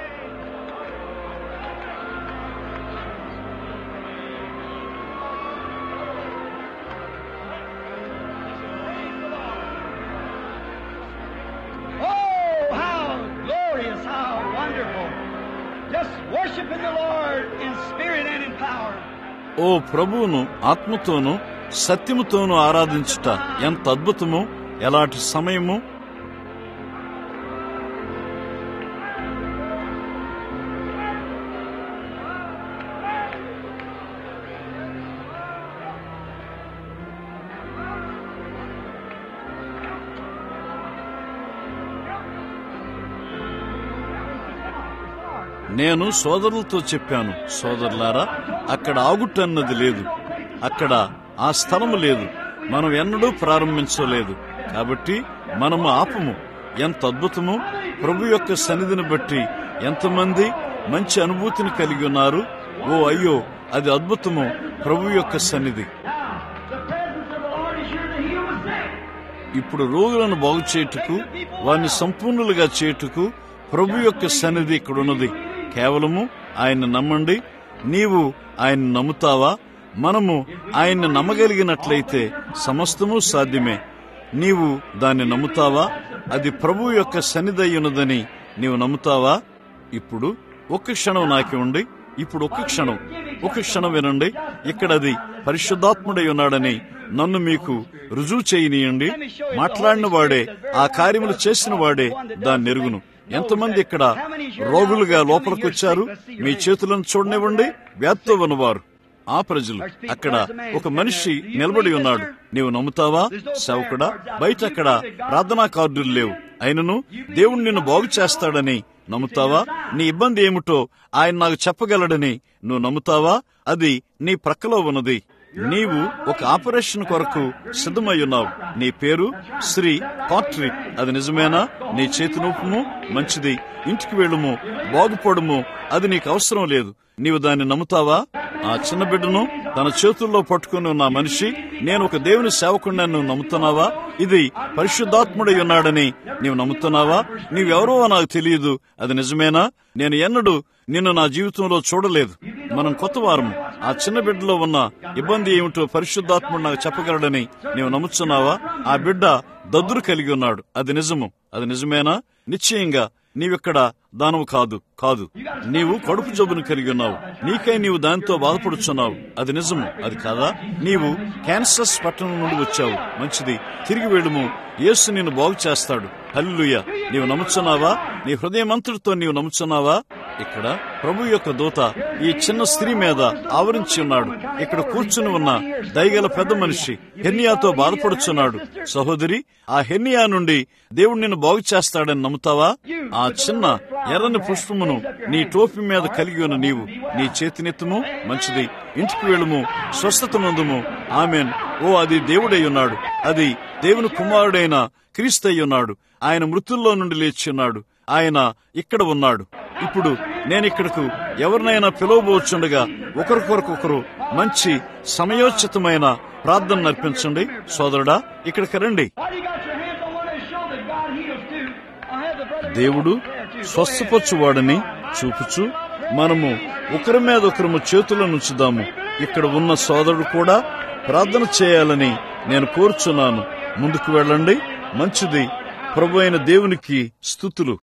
Oh, how glorious, how wonderful. Just worshiping the Lord in spirit and in power. ఓ ప్రభువును ఆత్మతోనూ సత్యముతోనూ ఆరాధించుట ఎంత అద్భుతము ఎలాంటి సమయము నేను సోదరులతో చెప్పాను సోదరులారా అక్కడ ఆగుటన్నది లేదు అక్కడ ఆ స్థలము లేదు మనం ఎన్నడూ ప్రారంభించలేదు కాబట్టి మనము ఆపము ఎంత అద్భుతము ప్రభు యొక్క సన్నిధిని బట్టి ఎంతమంది మంచి అనుభూతిని కలిగి ఉన్నారు ఓ అయ్యో అది అద్భుతము ప్రభు యొక్క సన్నిధి ఇప్పుడు రోగులను బాగు చేయుటకు వారిని సంపూర్ణులుగా చేయుటకు ప్రభు యొక్క సన్నిధి ఇక్కడ ఉన్నది కేవలము ఆయన నమ్మండి నీవు ఆయన నమ్ముతావా మనము ఆయన్ని నమ్మగలిగినట్లయితే సమస్తము సాధ్యమే నీవు దాన్ని నమ్ముతావా అది ప్రభు యొక్క సన్నిధయ్యున్నదని నీవు నమ్ముతావా ఇప్పుడు ఒక్క క్షణం నాకి ఉండి ఇప్పుడు ఒక్క క్షణం ఒక్క క్షణం వినండి ఇక్కడ అది పరిశుద్ధాత్ముడై ఉన్నాడని నన్ను మీకు రుజువు చేయనీయండి మాట్లాడిన వాడే ఆ కార్యములు చేసిన వాడే దాన్ని ఎరుగును ఎంతమంది ఇక్కడ రోగులుగా లోపలికొచ్చారు మీ చేతులను చూడనివ్వండి వ్యాధితో ఉన్నవారు ఆ ప్రజలు అక్కడ ఒక మనిషి నిలబడి ఉన్నాడు నీవు నమ్ముతావా సేవకుడా బయట అక్కడ ప్రార్థనా కార్డులు లేవు అయినను దేవుడు నిన్ను బాగు చేస్తాడని నమ్ముతావా నీ ఇబ్బంది ఏమిటో ఆయన నాకు చెప్పగలడని నువ్వు నమ్ముతావా అది నీ ప్రక్కలో ఉన్నది నీవు ఒక ఆపరేషన్ కొరకు సిద్ధమై ఉన్నావు నీ పేరు శ్రీ పాట్రిక్ అది నిజమేనా నీ చేతి నొప్పుము మంచిది ఇంటికి వెళ్ళుము బాగుపడుము అది నీకు అవసరం లేదు నీవు దాన్ని నమ్ముతావా ఆ చిన్న బిడ్డను తన చేతుల్లో పట్టుకుని ఉన్న ఆ మనిషి నేను ఒక దేవుని సేవకుండా నువ్వు నమ్ముతున్నావా ఇది పరిశుద్ధాత్ముడై ఉన్నాడని నీవు నమ్ముతున్నావా నీవెవరో నాకు తెలియదు అది నిజమేనా నేను ఎన్నడూ నిన్ను నా జీవితంలో చూడలేదు మనం కొత్త వారము ఆ చిన్న బిడ్డలో ఉన్న ఇబ్బంది ఏమిటో పరిశుద్ధాత్ముడు నాకు చెప్పగలడని నీవు నమ్ముతున్నావా ఆ బిడ్డ దద్దురు కలిగి ఉన్నాడు అది నిజము అది నిజమేనా నిశ్చయంగా నీవిక్కడ దానవు కాదు కాదు నీవు కడుపు జబ్బును కలిగి ఉన్నావు నీకై నీవు దానితో బాధపడుచున్నావు అది నిజము అది కాదా నీవు క్యాన్సర్స్ పట్టణం నుండి వచ్చావు మంచిది తిరిగి వెళ్ళుము యేసు నిన్ను బాగు చేస్తాడు హల్లుయ నీవు నమ్ముచున్నావా నీ హృదయమంతుడితో నీవు నమ్ముచున్నావా ఇక్కడ ప్రభు యొక్క దూత ఈ చిన్న స్త్రీ మీద ఆవరించి ఉన్నాడు ఇక్కడ కూర్చుని ఉన్న దయగల పెద్ద మనిషి హెన్యాతో బాధపడుచున్నాడు సహోదరి ఆ హెన్యా నుండి దేవుడు నిన్ను బాగు చేస్తాడని నమ్ముతావా ఆ చిన్న ఎర్రని పుష్పమును నీ టోపి మీద కలిగి ఉన్న నీవు నీ చేతినెత్తుము మంచిది ఇంటికి వెళ్ళుము స్వస్థత నొందుము ఆమెన్ ఓ అది దేవుడై ఉన్నాడు అది దేవుని కుమారుడైన క్రీస్తై ఉన్నాడు ఆయన మృతుల్లో నుండి లేచి ఉన్నాడు ఆయన ఇక్కడ ఉన్నాడు ఇప్పుడు నేను ఇక్కడకు ఎవరినైనా పిలవబోచుండగా ఒకరికొరకొకరు మంచి సమయోచితమైన ప్రార్థన నర్పించండి సోదరుడా ఇక్కడికి రండి Why do you got your hands on one of his shoulders? God heals too. I'll have the brother దేవుడు స్వస్థపరచువాడని చూపుచు మనము ఒకరి మీద ఒకరము చేతులను ఉంచుదాము ఇక్కడ ఉన్న సోదరుడు కూడా ప్రార్థన చేయాలని నేను కోరుచున్నాను ముందుకు వెళ్ళండి మంచిది ప్రభు అయిన దేవునికి స్థుతులు